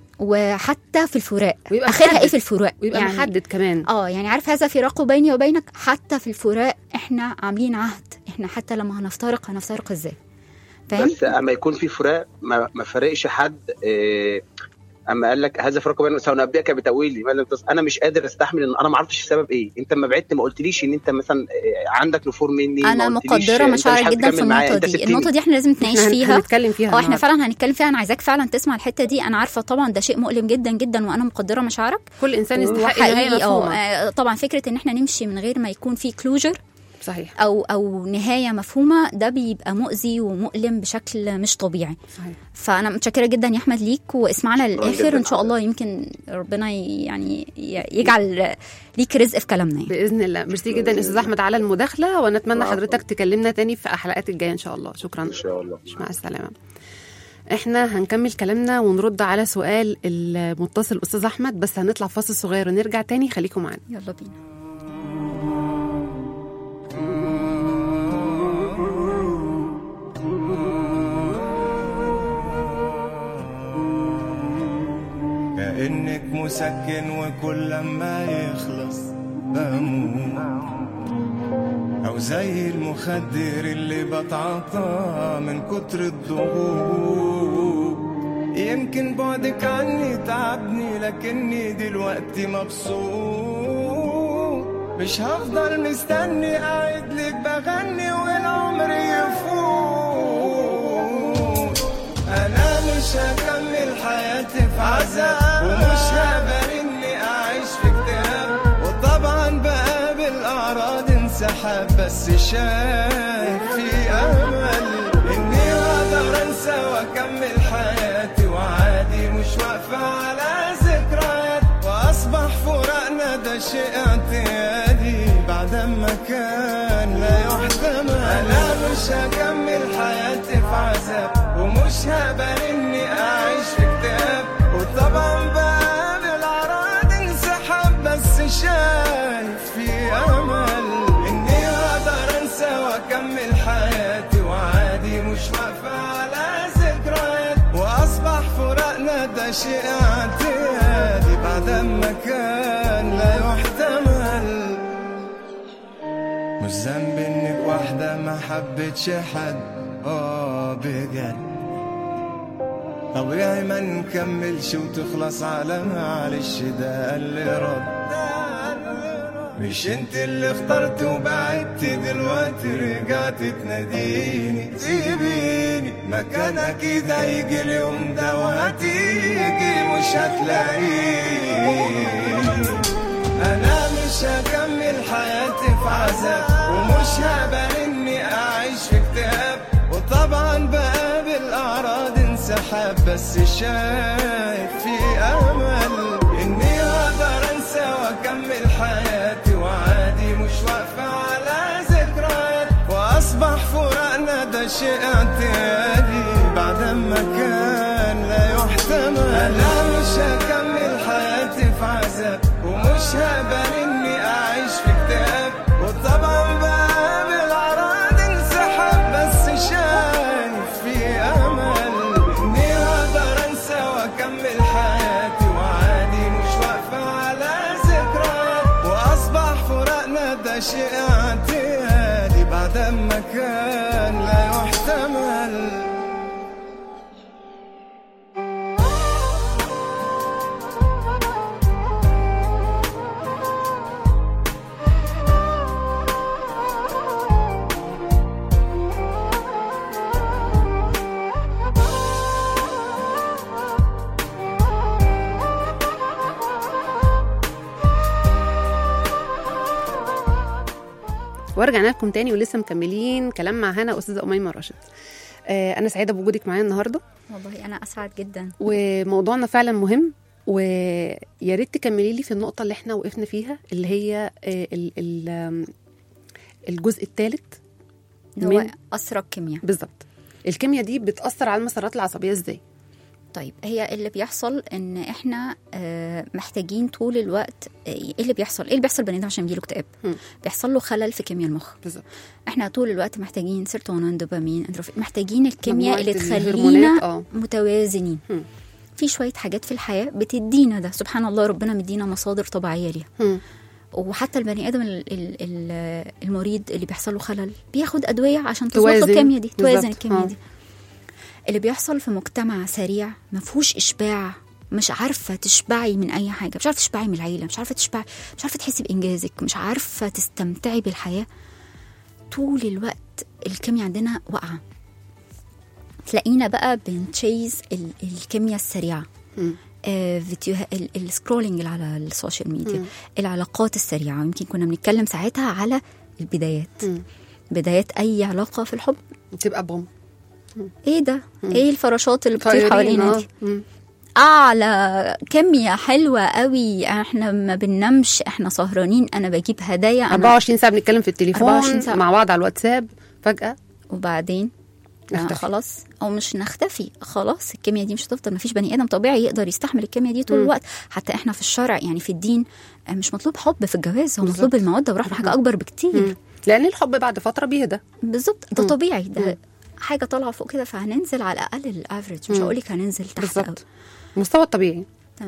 وحتى في الفراق ويبقى اخرها محدد. ايه في الفراق ويبقى يعني محدد كمان اه يعني عارف هذا فراق بيني وبينك حتى في الفراق احنا عاملين عهد احنا حتى لما هنفترق هنفترق ازاي فاهم بس اما يكون في فراق ما, ما فرقش حد إيه اما قال لك هذا فراق بين سأنبئك بتاويلي ما لم تص... انا مش قادر استحمل ان انا ما عرفتش السبب ايه انت لما بعدت ما قلتليش ان انت مثلا إيه، عندك نفور مني انا ما قلتليش مقدره أنت مش مشاعرك حابب جدا في تكمل معايا، النقطه أنت دي سبتني. النقطه دي احنا لازم نتناقش احنا هن- فيها هنتكلم فيها اه احنا النهاردة. فعلا هنتكلم فيها انا عايزاك فعلا تسمع الحته دي انا عارفه طبعا ده شيء مؤلم جدا جدا وانا مقدره مشاعرك كل انسان يستحق نهايه وحقيقي اه مفهومه آه، طبعا فكره ان احنا نمشي من غير ما يكون في كلوجر صحيح او او نهايه مفهومه ده بيبقى مؤذي ومؤلم بشكل مش طبيعي صحيح فانا متشكره جدا يا احمد ليك واسمعنا شكراً للاخر جداً ان شاء الله يمكن ربنا ي- يعني ي- يجعل ليك رزق في كلامنا يعني. باذن الله ميرسي جدا استاذ احمد على المداخله ونتمنى العفو. حضرتك تكلمنا تاني في الحلقات الجايه ان شاء الله شكرا ان شاء الله مع السلامه احنا هنكمل كلامنا ونرد على سؤال المتصل استاذ احمد بس هنطلع فاصل صغير ونرجع تاني خليكم معانا يلا بينا كأنك مسكن وكل لما يخلص بموت أو زي المخدر اللي بتعاطى من كتر الضغوط يمكن بعدك عني تعبني لكني دلوقتي مبسوط مش هفضل مستني قاعد لك بغني والعمر يفوت انا مش هكمل حياتي في عذاب ومش هقبل اني اعيش في اكتئاب وطبعا بقابل اعراض انسحاب بس شايف في امل اني اقدر انسى واكمل حياتي وعادي مش واقفه على ذكريات واصبح فراقنا ده شيء اعتيادي بعد ما كان لا يحتمل انا مش هكمل حياتي في عذاب ومش هقبل اني اعيش في اكتئاب وطبعا بقابل اعراض انسحاب بس شايف في امل اني اقدر انسى واكمل حياتي وعادي مش واقفه على ذكريات واصبح فراقنا ده شيء اعتيادي بعد ما كان لا يحتمل مش ذنب انك واحدة ما حبتش حد اه بجد طبيعي ما نكملش وتخلص على معلش ده اللي رد مش انت اللي اخترت وبعدت دلوقتي رجعت تناديني سيبيني مكان اكيد هيجي اليوم ده وهتيجي مش هتلاقيني انا مش هكمل حياتي في عذاب ومش هقبل اني اعيش في اكتئاب وطبعا بقابل اعراض انسحاب بس شايف في امل اني اقدر انسى واكمل حياتي وعادي مش واقفه على ذكريات واصبح فراقنا ده شيء اعتيادي بعد ما كان لا يحتمل انا مش هكمل حياتي في عذاب ومش هقبل اني اعيش في اكتئاب وطبعا بقابل اعراض انسحاب بس شايف في امل اني اقدر انسى واكمل حياتي وعادي مش واقفه على ذكريات واصبح فراقنا ده شيء اعتيادي بعد ما كان لا يحتمل ورجعنا لكم تاني ولسه مكملين كلام مع هنا استاذه اميمه راشد آه انا سعيده بوجودك معايا النهارده والله انا اسعد جدا وموضوعنا فعلا مهم ويا ريت تكملي لي في النقطه اللي احنا وقفنا فيها اللي هي آه، ال- ال- آم، الجزء الثالث هو من- اسرى الكيمياء بالظبط الكيمياء دي بتاثر على المسارات العصبيه ازاي طيب هي اللي بيحصل ان احنا آه، محتاجين طول الوقت آه، ايه اللي بيحصل ايه اللي بيحصل بني ادم عشان يجيله اكتئاب مم. بيحصل له خلل في كيمياء المخ بالظبط احنا طول الوقت محتاجين سيرتونين دوبامين اندروفين محتاجين الكيمياء اللي مجموعة تخلينا الهرمونات، اه متوازنين مم. في شويه حاجات في الحياه بتدينا ده سبحان الله ربنا مدينا مصادر طبيعيه ليها مم. وحتى البني ادم ال- ال- ال- المريض اللي بيحصل له خلل بياخد ادويه عشان تظبط له توازن. الكيمياء دي توازن بالظبط. الكيمياء آه. دي اللي بيحصل في مجتمع سريع ما فيهوش اشباع مش عارفه تشبعي من اي حاجه مش عارفه تشبعي من العيله مش عارفه تشبعي مش عارفه تحسي بانجازك مش عارفه تستمتعي بالحياه طول الوقت الكيمياء عندنا واقعه تلاقينا بقى بنتشيز ال- الكيمياء السريعه مم. آه، فيديو ال- السكرولينج اللي على السوشيال ميديا مم. العلاقات السريعه يمكن كنا بنتكلم ساعتها على البدايات مم. بدايات اي علاقه في الحب بتبقى بوم ايه ده ايه الفراشات اللي بتطير طايرين، حوالينا آه. دي مم. اعلى كيمياء حلوه قوي احنا ما بننامش احنا سهرانين انا بجيب هدايا انا 24 ساعه بنتكلم في التليفون 24 ساعة. مع بعض على الواتساب فجاه وبعدين آه نختفي. خلاص او مش نختفي خلاص الكيمياء دي مش هتفضل مفيش بني ادم طبيعي يقدر يستحمل الكيمياء دي طول مم. الوقت حتى احنا في الشرع يعني في الدين آه، مش مطلوب حب في الجواز هو بالظبط. مطلوب الموده والرحمه حاجه اكبر بكتير مم. لان الحب بعد فتره بيهدى بالظبط ده مم. طبيعي ده مم. حاجه طالعه فوق كده فهننزل على الاقل الافريج مش مم. هقول لك هننزل تحت قوي بالظبط المستوى الطبيعي تمام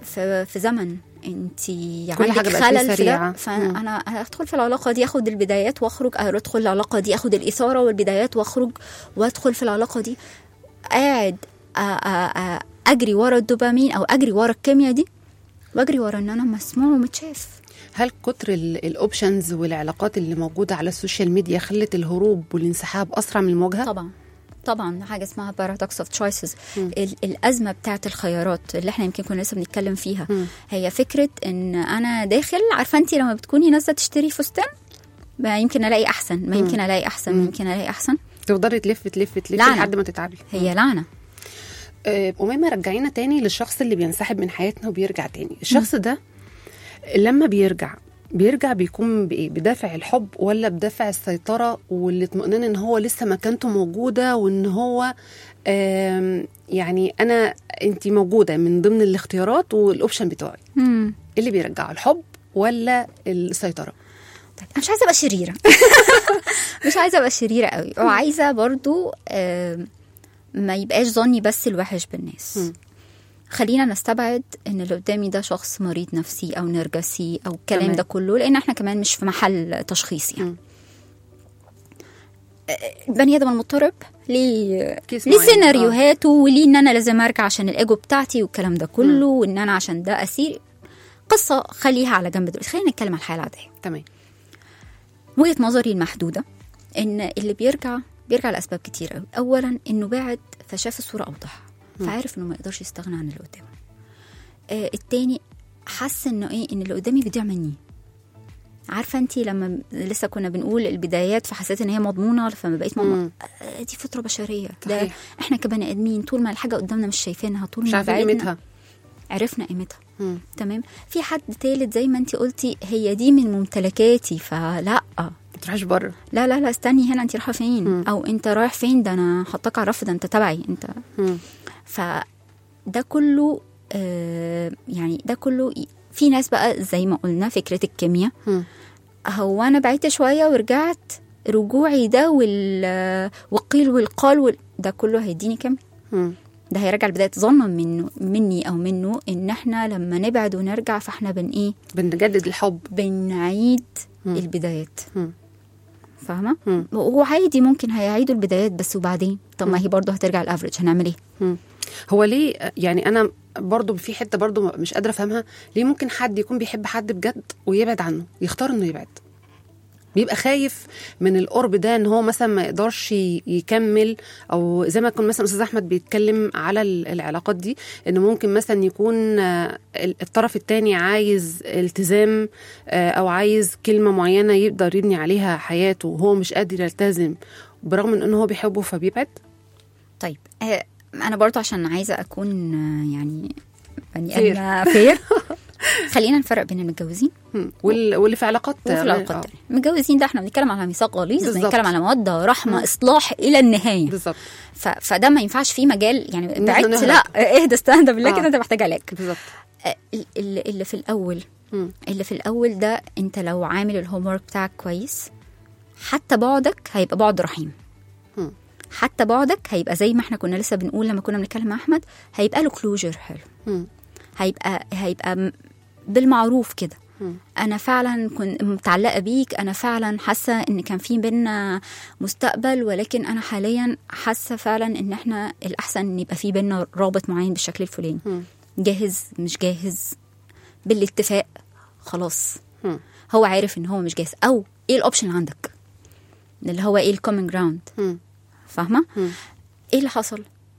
في, في زمن انت كل عندك حاجة بقت خلل في سريعة. ده فانا هدخل في العلاقه دي اخد البدايات واخرج أو ادخل العلاقه دي اخد الاثاره والبدايات واخرج وادخل في العلاقه دي قاعد أ- أ- أ- اجري ورا الدوبامين او اجري ورا الكيمياء دي واجري ورا ان انا مسموع ومتشاف هل كتر الاوبشنز والعلاقات اللي موجوده على السوشيال ميديا خلت الهروب والانسحاب اسرع من المواجهه طبعا طبعا حاجه اسمها بارادوكس اوف تشويسز الازمه بتاعت الخيارات اللي احنا يمكن كنا لسه بنتكلم فيها مم. هي فكره ان انا داخل عارفه انت لما بتكوني نازله تشتري فستان ما يمكن الاقي احسن ما يمكن الاقي احسن ما يمكن الاقي احسن تفضلي تلف تلف تلف لعنة. لحد ما تتعبي هي لعنه آه، أميمة رجعينا تاني للشخص اللي بينسحب من حياتنا وبيرجع تاني الشخص ده لما بيرجع بيرجع بيكون بإيه؟ بدافع الحب ولا بدافع السيطرة والاطمئنان ان هو لسه مكانته موجودة وان هو آم، يعني انا انت موجودة من ضمن الاختيارات والاوبشن بتوعي مم. إيه اللي بيرجعه الحب ولا السيطرة طيب انا مش عايزه ابقى شريره مش عايزه ابقى شريره قوي وعايزه برضو آم، ما يبقاش ظني بس الوحش بالناس مم. خلينا نستبعد ان اللي قدامي ده شخص مريض نفسي او نرجسي او الكلام تمام. ده كله لان احنا كمان مش في محل تشخيص يعني مم. البني ادم المضطرب ليه كيس ليه معين. سيناريوهاته وليه ان انا لازم ارجع عشان الايجو بتاعتي والكلام ده كله وان انا عشان ده اسير قصه خليها على جنب دلوقتي خلينا نتكلم على الحياه العاديه تمام وجهه نظري المحدوده ان اللي بيرجع بيرجع لاسباب كتير قوي اولا انه بعد فشاف الصوره اوضح فعارف انه ما يقدرش يستغنى عن اللي قدامه آه التاني حس انه ايه ان اللي قدامي بيضيع مني عارفه انت لما لسه كنا بنقول البدايات فحسيت ان هي مضمونه فما بقيت ماما مم. آه دي فطره بشريه ده صحيح. احنا كبني ادمين طول ما الحاجه قدامنا مش شايفينها طول مش ما عارفين بعدنا قيمتها عرفنا قيمتها مم. تمام في حد تالت زي ما انت قلتي هي دي من ممتلكاتي فلا ما تروحش بره لا لا لا استني هنا انت رايحه فين مم. او انت رايح فين ده انا حطاك على الرف ده انت تبعي انت مم. فده كله آه يعني ده كله ي- في ناس بقى زي ما قلنا فكره الكيمياء مم. هو انا بعدت شويه ورجعت رجوعي ده وال والقيل والقال وال... ده كله هيديني كام مم. ده هيرجع لبدايه ظنا منه مني او منه ان احنا لما نبعد ونرجع فاحنا بن ايه بنجدد الحب بنعيد مم. البدايات مم. فاهمه مم. هو عادي ممكن هيعيدوا البدايات بس وبعدين طب ما هي برضه هترجع الافريج هنعمل ايه مم. هو ليه يعني انا برضو في حته برضو مش قادره افهمها ليه ممكن حد يكون بيحب حد بجد ويبعد عنه يختار انه يبعد بيبقى خايف من القرب ده ان هو مثلا ما يقدرش ي- يكمل او زي ما كان مثلا استاذ احمد بيتكلم على ال- العلاقات دي ان ممكن مثلا يكون آه، ال- الطرف التاني عايز التزام آه، او عايز كلمه معينه يقدر يبني عليها حياته وهو مش قادر يلتزم برغم من انه هو بيحبه فبيبعد طيب آه، انا برضه عشان عايزه اكون آه، يعني بني Fair. ادم فير خلينا نفرق بين المتجوزين مم. وال- واللي في علاقات وفي العلاقات آه، التانية المتجوزين ده احنا بنتكلم على ميثاق غليظ بالظبط. بنتكلم على موده رحمه اصلاح الى النهايه بالظبط ف... فده ما ينفعش فيه مجال يعني إن بعدت إحنا لا اهدى استهدى بالله آه. كده انت محتاج علاج بالظبط آه، ال- ال- اللي في الاول مم. اللي في الاول ده انت لو عامل الهوم ورك بتاعك كويس حتى بعدك هيبقى بعد رحيم مم. حتى بعدك هيبقى زي ما احنا كنا لسه بنقول لما كنا بنتكلم مع احمد هيبقى له كلوجر حلو مم. هيبقى هيبقى م- بالمعروف كده مم. انا فعلا كنت متعلقه بيك انا فعلا حاسه ان كان في بينا مستقبل ولكن انا حاليا حاسه فعلا ان احنا الاحسن ان يبقى في بينا رابط معين بالشكل الفلاني مم. جاهز مش جاهز بالاتفاق خلاص مم. هو عارف ان هو مش جاهز او ايه الاوبشن عندك اللي هو ايه الكومن جراوند مم. فاهمه مم. ايه اللي حصل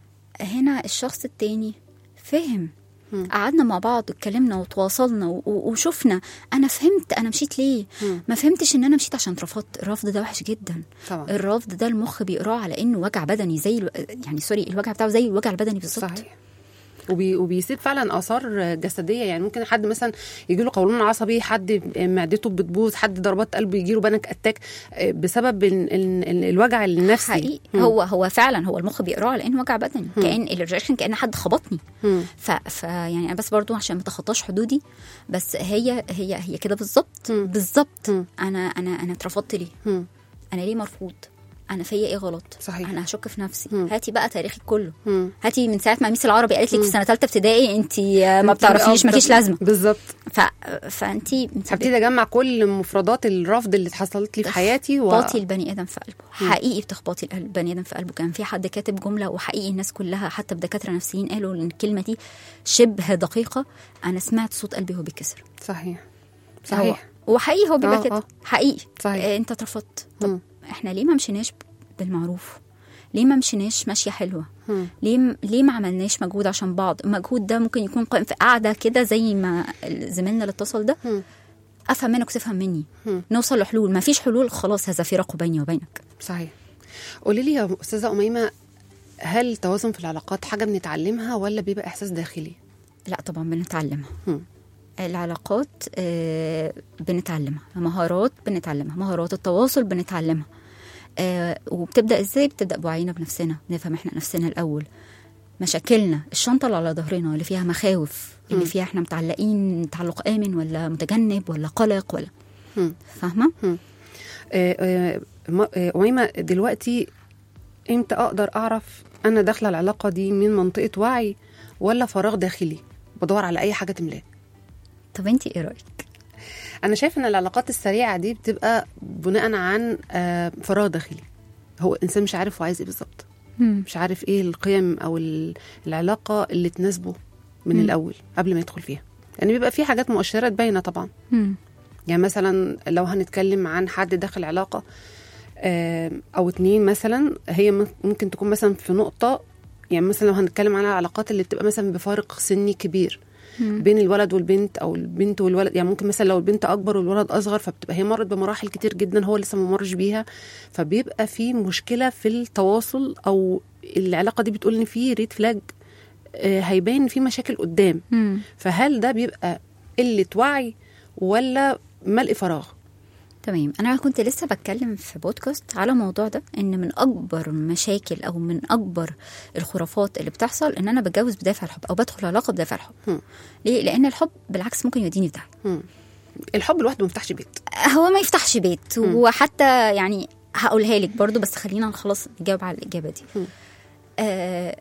هنا الشخص التاني فهم مم. قعدنا مع بعض اتكلمنا وتواصلنا و- و- وشفنا انا فهمت انا مشيت ليه مم. ما فهمتش ان انا مشيت عشان اترفضت الرفض ده وحش جدا طبعا الرفض ده المخ بيقراه على انه وجع بدني زي الو... يعني سوري الوجع بتاعه زي الوجع البدني بالظبط صحيح وبي وبيسيب فعلا اثار جسديه يعني ممكن حد مثلا يجي له قولون عصبي حد معدته بتبوظ حد ضربات قلب يجي له بانك اتاك بسبب ال ال ال الوجع النفسي حقيقي مم. هو هو فعلا هو المخ بيقراه على انه وجع بدني كان الريجكشن كان حد خبطني مم. ف, ف يعني انا بس برضو عشان ما تخطاش حدودي بس هي هي هي كده بالظبط مم. بالظبط مم. انا انا انا اترفضت ليه مم. انا ليه مرفوض انا فيا ايه غلط صحيح. انا هشك في نفسي مم. هاتي بقى تاريخك كله مم. هاتي من ساعه ما ميس العربي قالت لك في سنه ثالثه ابتدائي انت ما أنت- بتعرفيش آه، مالكيش لازمه بالظبط ف... فانت هبتدي اجمع كل مفردات الرفض اللي حصلت لي في حياتي و... بتخبطي البني ادم في قلبه حقيقي بتخبطي القلب- البني ادم في قلبه كان في حد كاتب جمله وحقيقي الناس كلها حتى بدكاتره نفسيين قالوا ان الكلمه دي شبه دقيقه انا سمعت صوت قلبي وهو بيتكسر صحيح هو صحيح وحقيقي هو بيبقى آه، كده آه. حقيقي صحيح. آه انت اترفضت طب مم. احنا ليه ما مشيناش بالمعروف ليه ما مشيناش ماشيه حلوه مم. ليه م- ليه ما عملناش مجهود عشان بعض المجهود ده ممكن يكون قائم في قاعده كده زي ما زميلنا اللي اتصل ده مم. افهم منك وتفهم مني مم. نوصل لحلول ما فيش حلول خلاص هذا فراق بيني وبينك صحيح قولي لي يا استاذه اميمه هل التوازن في العلاقات حاجه بنتعلمها ولا بيبقى احساس داخلي لا طبعا بنتعلمها مم. العلاقات آه، بنتعلمها مهارات بنتعلمها مهارات التواصل بنتعلمها آه، وبتبدا ازاي بتبدا بوعينا بنفسنا نفهم احنا نفسنا الاول مشاكلنا الشنطه اللي على ظهرنا اللي فيها مخاوف اللي فيها احنا متعلقين تعلق امن ولا متجنب ولا قلق ولا مم. فاهمه آه، آه، ما- آه، أميمة دلوقتي امتى اقدر اعرف انا داخله العلاقه دي من منطقه وعي ولا فراغ داخلي بدور على اي حاجه تملاه طب انت ايه رايك انا شايف ان العلاقات السريعه دي بتبقى بناء عن آه، فراغ داخلي هو الانسان مش عارف هو عايز ايه بالظبط مش عارف ايه القيم او ال- العلاقه اللي تناسبه من مم. الاول قبل ما يدخل فيها يعني بيبقى في حاجات مؤشرات باينه طبعا مم. يعني مثلا لو هنتكلم عن حد داخل علاقه آم، او اتنين مثلا هي م- ممكن تكون مثلا في نقطه يعني مثلا لو هنتكلم عن العلاقات اللي بتبقى مثلا بفارق سني كبير مم. بين الولد والبنت او البنت والولد يعني ممكن مثلا لو البنت اكبر والولد اصغر فبتبقى هي مرت بمراحل كتير جدا هو لسه ما مرش بيها فبيبقى في مشكله في التواصل او العلاقه دي بتقول ان في ريد فلاج هيبان إن في مشاكل قدام مم. فهل ده بيبقى قله وعي ولا ملء فراغ تمام انا كنت لسه بتكلم في بودكاست على الموضوع ده ان من اكبر المشاكل او من اكبر الخرافات اللي بتحصل ان انا بتجوز بدافع الحب او بدخل علاقه بدافع الحب هم. ليه لان الحب بالعكس ممكن يوديني في داهيه مم. الحب لوحده ما يفتحش بيت هو ما يفتحش بيت وحتى يعني هقولها لك برضو بس خلينا خلاص نجاوب على الاجابه دي مم. آه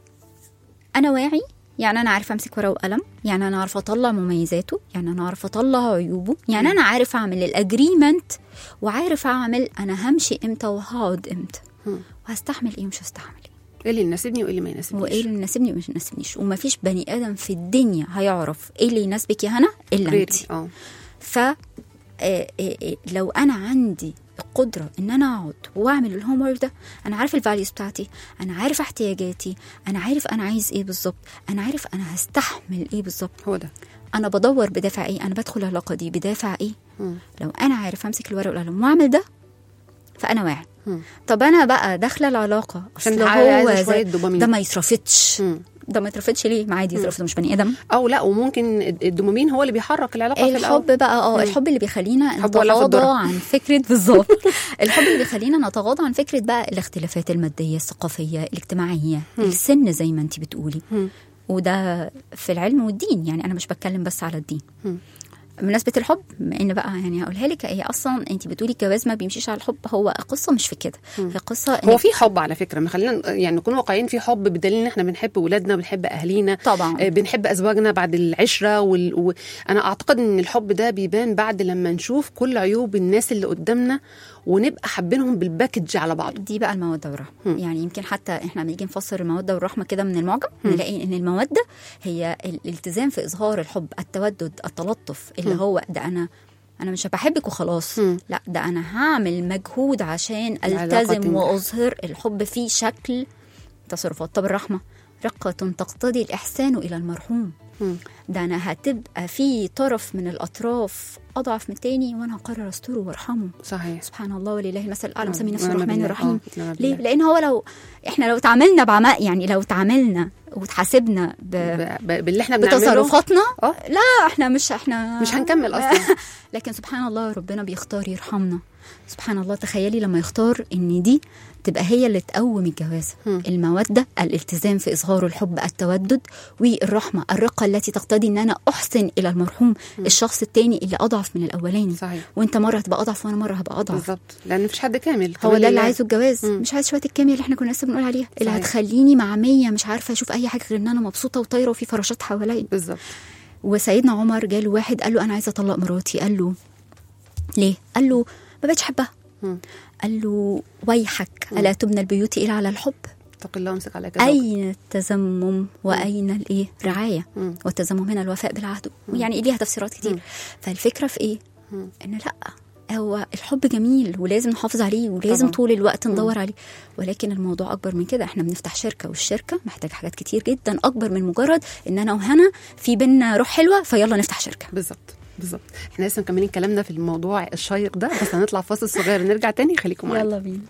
انا واعي يعني انا عارفه امسك ورقه وقلم يعني انا عارفه اطلع مميزاته يعني انا عارفه اطلع عيوبه يعني انا عارف اعمل الاجريمنت وعارف اعمل انا همشي امتى وهقعد امتى مم. وهستحمل ايه ومش هستحمل ايه ايه اللي يناسبني وايه اللي ما يناسبنيش وايه اللي يناسبني ومش يناسبنيش ومفيش بني ادم في الدنيا هيعرف ايه اللي يناسبك يا هنا الا غيري انت اه ف آه، آه، آه، لو انا عندي القدره ان انا اقعد واعمل الهوم ورك ده انا عارف الفاليوز بتاعتي انا عارف احتياجاتي انا عارف انا عايز ايه بالظبط انا عارف انا هستحمل ايه بالظبط هو ده انا بدور بدافع ايه انا بدخل العلاقه دي بدافع ايه مم. لو انا عارف امسك الورق والقلم واعمل ده فانا واعي مم. طب انا بقى داخله العلاقه عشان أصل عايزة هو شوية زي- دوبامين. ده ما يترفضش مم. ده ما يترفضش ليه ما عادي يترفض مش بني ادم او لا وممكن الدوبامين هو اللي بيحرك العلاقه في الاول الحب بقى اه مم. الحب اللي بيخلينا حب ولا في نتغاضى الذرة. عن فكره بالظبط الحب اللي بيخلينا نتغاضى عن فكره بقى الاختلافات الماديه الثقافيه الاجتماعيه السن زي ما انت بتقولي مم. وده في العلم والدين يعني انا مش بتكلم بس على الدين مم. بمناسبة الحب بما ان بقى يعني هقولها لك هي اصلا انت بتقولي الجواز ما بيمشيش على الحب هو قصه مش في كده هي قصه إن هو في حب على فكره ما خلينا يعني نكون واقعيين في حب بدليل ان احنا بنحب ولادنا بنحب اهالينا طبعا. آه، بنحب ازواجنا بعد العشره وال... و... انا اعتقد ان الحب ده بيبان بعد لما نشوف كل عيوب الناس اللي قدامنا ونبقى حابينهم بالباكج على بعض دي بقى الموده والرحمه مم. يعني يمكن حتى احنا لما نيجي نفسر الموده والرحمه كده من المعجم نلاقي ان الموده هي الالتزام في اظهار الحب التودد التلطف اللي هو ده انا انا مش بحبك وخلاص مم. لا ده انا هعمل مجهود عشان العلاقة التزم تنجح. واظهر الحب في شكل تصرفات طب الرحمه رقة تقتضي الإحسان إلى المرحوم مم. ده أنا هتبقى في طرف من الأطراف أضعف من التاني وأنا هقرر أستره وارحمه صحيح سبحان الله ولله المثل الأعلى آه، مسمي نفسه ونعم الرحمن بالله. الرحيم آه، نعم ليه؟ بالله. لأن هو لو إحنا لو تعاملنا بعماء يعني لو تعاملنا وتحاسبنا ب... ب... ب... باللي احنا بنعمله بتصرفاتنا اه لا احنا مش احنا مش هنكمل اصلا لكن سبحان الله ربنا بيختار يرحمنا سبحان الله تخيلي لما يختار ان دي تبقى هي اللي تقوم الجواز هم. المودة الالتزام في إظهار الحب التودد والرحمة الرقة العلاقه التي تقتضي ان انا احسن الى المرحوم الشخص التاني اللي اضعف من الاولاني صحيح وانت مره هتبقى اضعف وانا مره هبقى اضعف بالظبط لان مفيش حد كامل هو كمان ده اللي لله. عايزه الجواز مم. مش عايز شويه الكيمياء اللي احنا كنا لسه بنقول عليها اللي صحيح. هتخليني مع مية مش عارفه اشوف اي حاجه غير ان انا مبسوطه وطايره وفي فراشات حواليا بالظبط وسيدنا عمر جاله واحد قال له انا عايزه اطلق مراتي قال له ليه قال له ما بقتش احبها مم. قال له ويحك الا تبنى البيوت الا على الحب اتق الله وامسك عليك زوجك. اين التزمم واين الايه رعايه مم. والتزمم هنا الوفاء بالعهد يعني ليها تفسيرات كتير فالفكره في ايه مم. ان لا هو الحب جميل ولازم نحافظ عليه ولازم طبعاً. طول الوقت ندور عليه ولكن الموضوع اكبر من كده احنا بنفتح شركه والشركه محتاجه حاجات كتير جدا اكبر من مجرد ان انا وهنا في بينا روح حلوه فيلا نفتح شركه بالظبط بالظبط احنا لسه مكملين كلامنا في الموضوع الشيق ده بس هنطلع فاصل صغير نرجع تاني خليكم معانا يلا بينا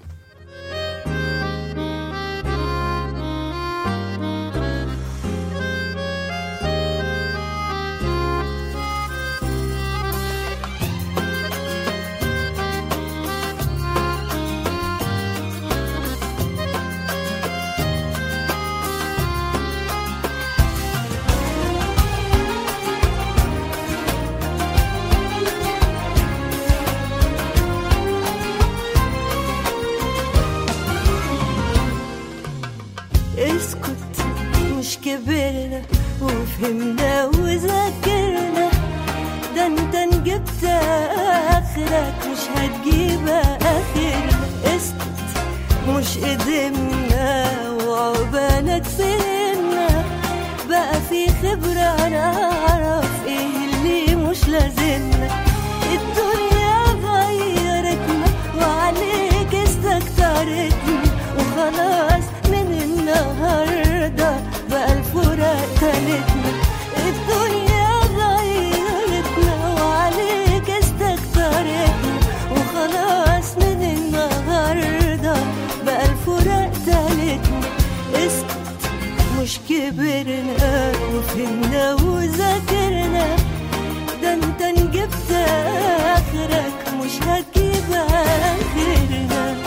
اسكت مش كبرنا وفهمنا وذاكرنا ده انت نجبت اخرك مش هتجيب اخرنا اسكت مش قدمنا وعقبالك فهمنا بقى في خبرة نعرف ايه اللي مش لازمنا الدنيا غيرتنا وعليك استكترتنا وخلاص من النهاردة بقى الفراق تالتنا الدنيا غيرتنا وعليك استكترتنا وخلاص من النهاردة بقى الفراق تالتنا اسكت مش كبرنا وفهمنا وذاكرنا ده انت نجبت اخرك مش هتجيب اخرنا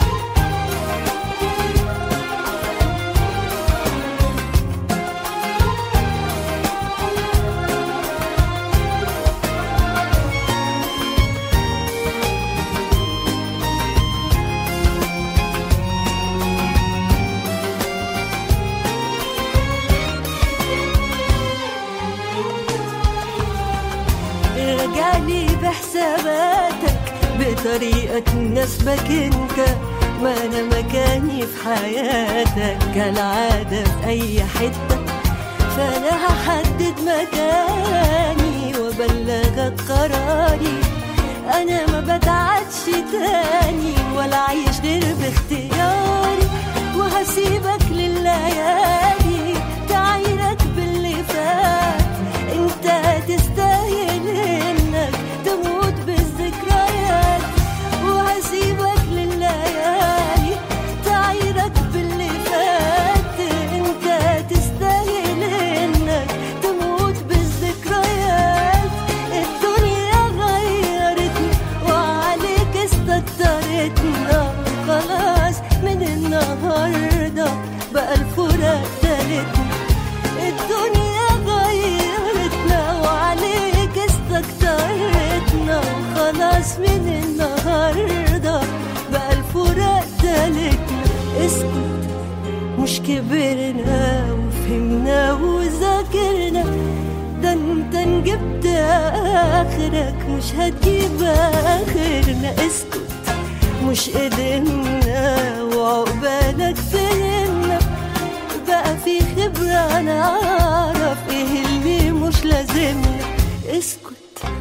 ارجع لي بحساباتك بطريقة تناسبك انت ما انا مكاني في حياتك كالعادة في اي حتة فانا هحدد مكاني وابلغك قراري انا ما بتعدش تاني ولا عايش غير باختياري وهسيبك لليالي تعيرك باللي فات انت تستاهل انك تموت بالذكريات وهسيبك لليالي تعيرك باللي فات انت تستاهل انك تموت بالذكريات الدنيا غيرتني وعليك استكترتنا خلاص من النهارده بقى الفراق تالتنا الدنيا غيرتنا وعليك استكترتنا وخلاص من النهارده بقى الفراق تالتنا اسكت مش كبرنا وفهمنا وذاكرنا ده انت نجبت اخرك مش هتجيب اخرنا اسكت مش قدرنا وعقبالك فهمنا بقى في خبرة نعرف ايه اللي مش لازمنا اسكت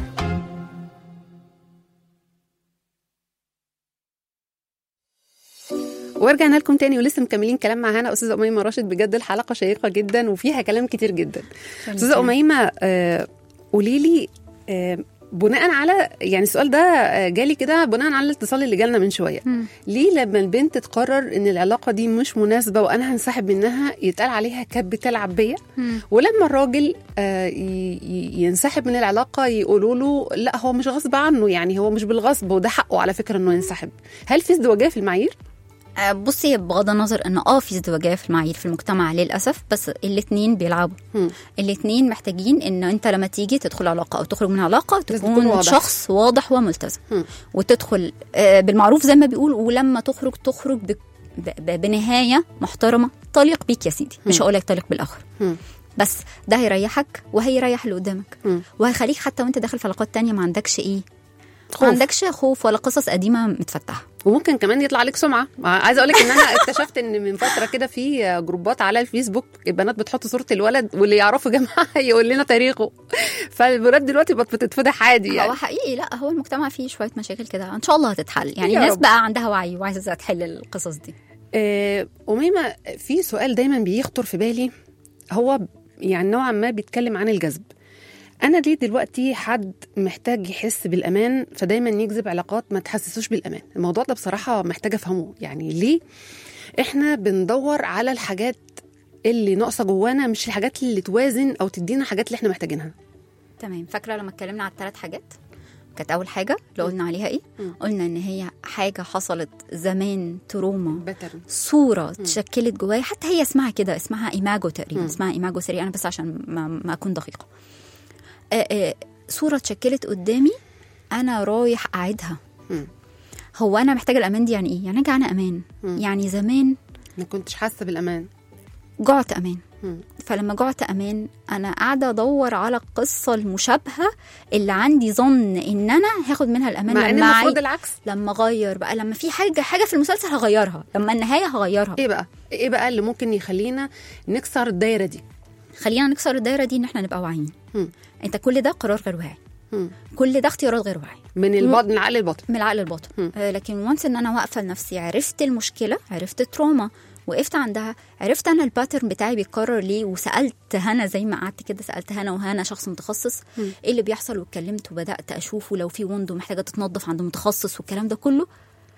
ورجعنا لكم تاني ولسه مكملين كلام مع هنا استاذه اميمه راشد بجد الحلقه شيقه جدا وفيها كلام كتير جدا استاذه اميمه آه، قولي لي آه، بناء على يعني السؤال ده آه، جالي كده بناء على الاتصال اللي جالنا من شويه مم. ليه لما البنت تقرر ان العلاقه دي مش مناسبه وانا هنسحب منها يتقال عليها كانت بتلعب بيا مم. ولما الراجل آه، ي- ي- ينسحب من العلاقه يقولوا له لا هو مش غصب عنه يعني هو مش بالغصب وده حقه على فكره انه ينسحب هل في ازدواجيه في المعايير آه، بصي بغض النظر ان اه في ازدواجيه في المعايير في المجتمع للاسف بس الاثنين بيلعبوا مم. الاثنين محتاجين ان انت لما تيجي تدخل علاقه او تخرج من علاقه لازم تكون, تكون واضح. شخص واضح وملتزم مم. وتدخل آه، بالمعروف زي ما بيقول ولما تخرج تخرج ب- ب- بنهايه محترمه تليق بيك يا سيدي مش مم. هقول لك تليق بالاخر مم. بس ده هيريحك وهيريح اللي قدامك مم. وهيخليك حتى وانت داخل في علاقات تانية ما عندكش ايه خوف. ما عندكش خوف ولا قصص قديمه متفتحه وممكن كمان يطلع عليك سمعه عايزه اقول لك ان انا اكتشفت ان من فتره كده في جروبات على الفيسبوك البنات بتحط صوره الولد واللي يعرفوا يا جماعه يقول لنا تاريخه فالبنات دلوقتي بقت بتتفضح عادي هو يعني حقيقي لا هو المجتمع فيه شويه مشاكل كده ان شاء الله هتتحل يعني يا الناس رب. بقى عندها وعي وعايزه تحل القصص دي آه، أميمة في سؤال دايما بيخطر في بالي هو يعني نوعا ما بيتكلم عن الجذب أنا ليه دلوقتي حد محتاج يحس بالأمان فدايما يجذب علاقات ما تحسسوش بالأمان الموضوع ده بصراحة محتاج أفهمه يعني ليه إحنا بندور على الحاجات اللي ناقصة جوانا مش الحاجات اللي توازن أو تدينا الحاجات اللي إحنا محتاجينها تمام فاكره لما اتكلمنا على الثلاث حاجات كانت اول حاجه اللي قلنا عليها ايه مم. قلنا ان هي حاجه حصلت زمان تروما باترن صوره اتشكلت جوايا حتى هي اسمها كده اسمها ايماجو تقريبا مم. اسمها ايماجو سري انا بس عشان ما, ما اكون دقيقه آه آه صوره اتشكلت قدامي انا رايح اعيدها مم. هو انا محتاجه الامان دي يعني ايه يعني انا جعانه امان مم. يعني زمان ما كنتش حاسة بالأمان جعت امان مم. فلما جعت امان انا قاعده ادور على القصه المشابهه اللي عندي ظن ان انا هاخد منها الامان مع إن لما المفروض أعي- العكس لما اغير بقى لما في حاجه حاجه في المسلسل هغيرها لما النهايه هغيرها إيه بقى؟ إيه بقى اللي ممكن يخلينا نكسر الدايرة دي؟ خلينا نكسر الدايره دي ان احنا نبقى واعيين مم. انت كل ده قرار غير واعي مم. كل ده اختيارات غير واعي من البطن العقل للبطن من العقل الباطن مم. آه لكن وانس ان انا واقفه لنفسي عرفت المشكله عرفت التروما وقفت عندها عرفت انا الباترن بتاعي بيتكرر ليه وسالت هنا زي ما قعدت كده سالت هنا وهنا شخص متخصص مم. ايه اللي بيحصل واتكلمت وبدات اشوفه لو في وندو محتاجه تتنظف عند متخصص والكلام ده كله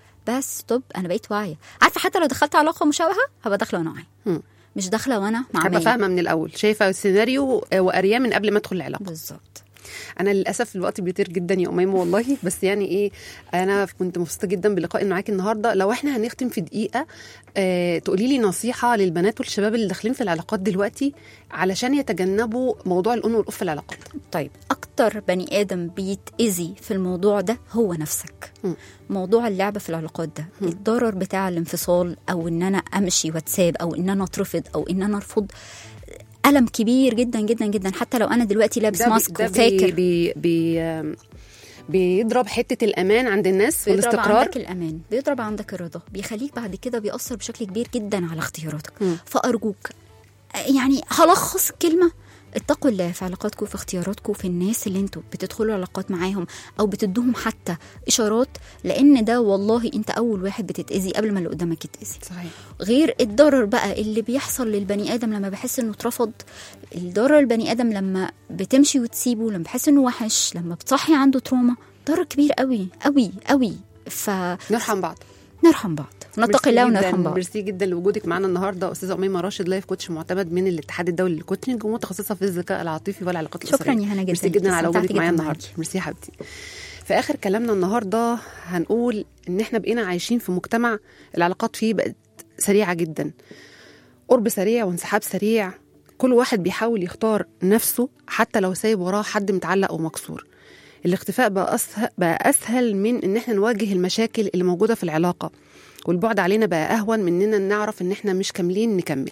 بس طب انا بقيت واعيه عارفه حتى لو دخلت علاقه مشابهه هبقى داخله وانا واعيه مم. مش داخله وانا مع هبقى فاهمه من الاول شايفه السيناريو وقارياه من قبل ما ادخل العلاقه بالظبط انا للاسف الوقت بيطير جدا يا اميمه والله بس يعني ايه انا كنت مبسوطه جدا بلقائي معاكي النهارده لو احنا هنختم في دقيقه آه تقولي لي نصيحه للبنات والشباب اللي داخلين في العلاقات دلوقتي علشان يتجنبوا موضوع الان والاف في العلاقات طيب اكتر بني ادم بيتاذي في الموضوع ده هو نفسك مم. موضوع اللعب في العلاقات ده مم. الضرر بتاع الانفصال او ان انا امشي واتساب او ان انا اترفض او ان انا ارفض الم كبير جدا جدا جدا حتى لو انا دلوقتي لابس ده بي- ماسك ده بي وفاكر بي بي آم، بيضرب حته الامان عند الناس بيضرب والاستقرار عندك الامان بيضرب عندك الرضا بيخليك بعد كده بيأثر بشكل كبير جدا على اختياراتك مم. فارجوك يعني هلخص كلمه اتقوا الله في علاقاتكم في اختياراتكم في الناس اللي انتوا بتدخلوا علاقات معاهم او بتدوهم حتى اشارات لان ده والله انت اول واحد بتتاذي قبل ما اللي قدامك يتاذي صحيح غير الضرر بقى اللي بيحصل للبني ادم لما بحس انه اترفض الضرر البني ادم لما بتمشي وتسيبه لما بحس انه وحش لما بتصحي عنده تروما ضرر كبير قوي قوي قوي فنرحم نرحم بعض بعض نتقي ميرسي الله جداً- ونرحم بعض ميرسي جدا لوجودك معانا النهارده استاذه اميمه راشد لايف كوتش معتمد من الاتحاد الدولي للكوتشنج ومتخصصه في الذكاء العاطفي والعلاقات شكراً الاسريه يا هنا جداً. ميرسي جدا على استمتعت وجودك معايا جداً النهارده ميرسي يا حبيبتي في اخر كلامنا النهارده هنقول ان احنا بقينا عايشين في مجتمع العلاقات فيه بقت سريعه جدا قرب سريع وانسحاب سريع كل واحد بيحاول يختار نفسه حتى لو سايب وراه حد متعلق ومكسور الاختفاء بقى أسهل, بقى أسهل من إن احنا نواجه المشاكل اللي موجودة في العلاقة والبعد علينا بقى أهون من إننا نعرف إن احنا مش كاملين نكمل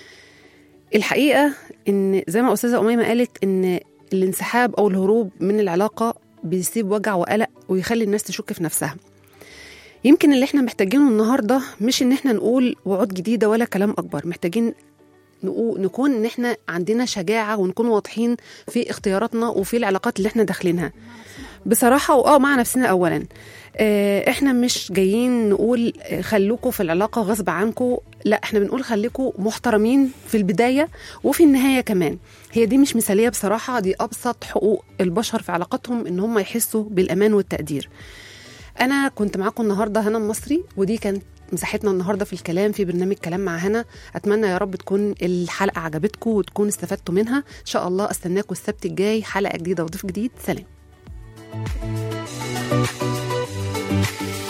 الحقيقة إن زي ما أستاذة أميمة قالت إن الانسحاب أو الهروب من العلاقة بيسيب وجع وقلق ويخلي الناس تشك في نفسها يمكن اللي احنا محتاجينه النهارده مش ان احنا نقول وعود جديده ولا كلام اكبر محتاجين نقو- نكون ان احنا عندنا شجاعه ونكون واضحين في اختياراتنا وفي العلاقات اللي احنا داخلينها بصراحه واه مع نفسنا اولا آه، احنا مش جايين نقول آه، خلوكوا في العلاقه غصب عنكم لا احنا بنقول خليكوا محترمين في البدايه وفي النهايه كمان هي دي مش مثاليه بصراحه دي ابسط حقوق البشر في علاقاتهم ان هم يحسوا بالامان والتقدير انا كنت معاكم النهارده هنا المصري ودي كانت مساحتنا النهارده في الكلام في برنامج كلام مع هنا اتمنى يا رب تكون الحلقه عجبتكم وتكون استفدتوا منها ان شاء الله استناكم السبت الجاي حلقه جديده وضيف جديد سلام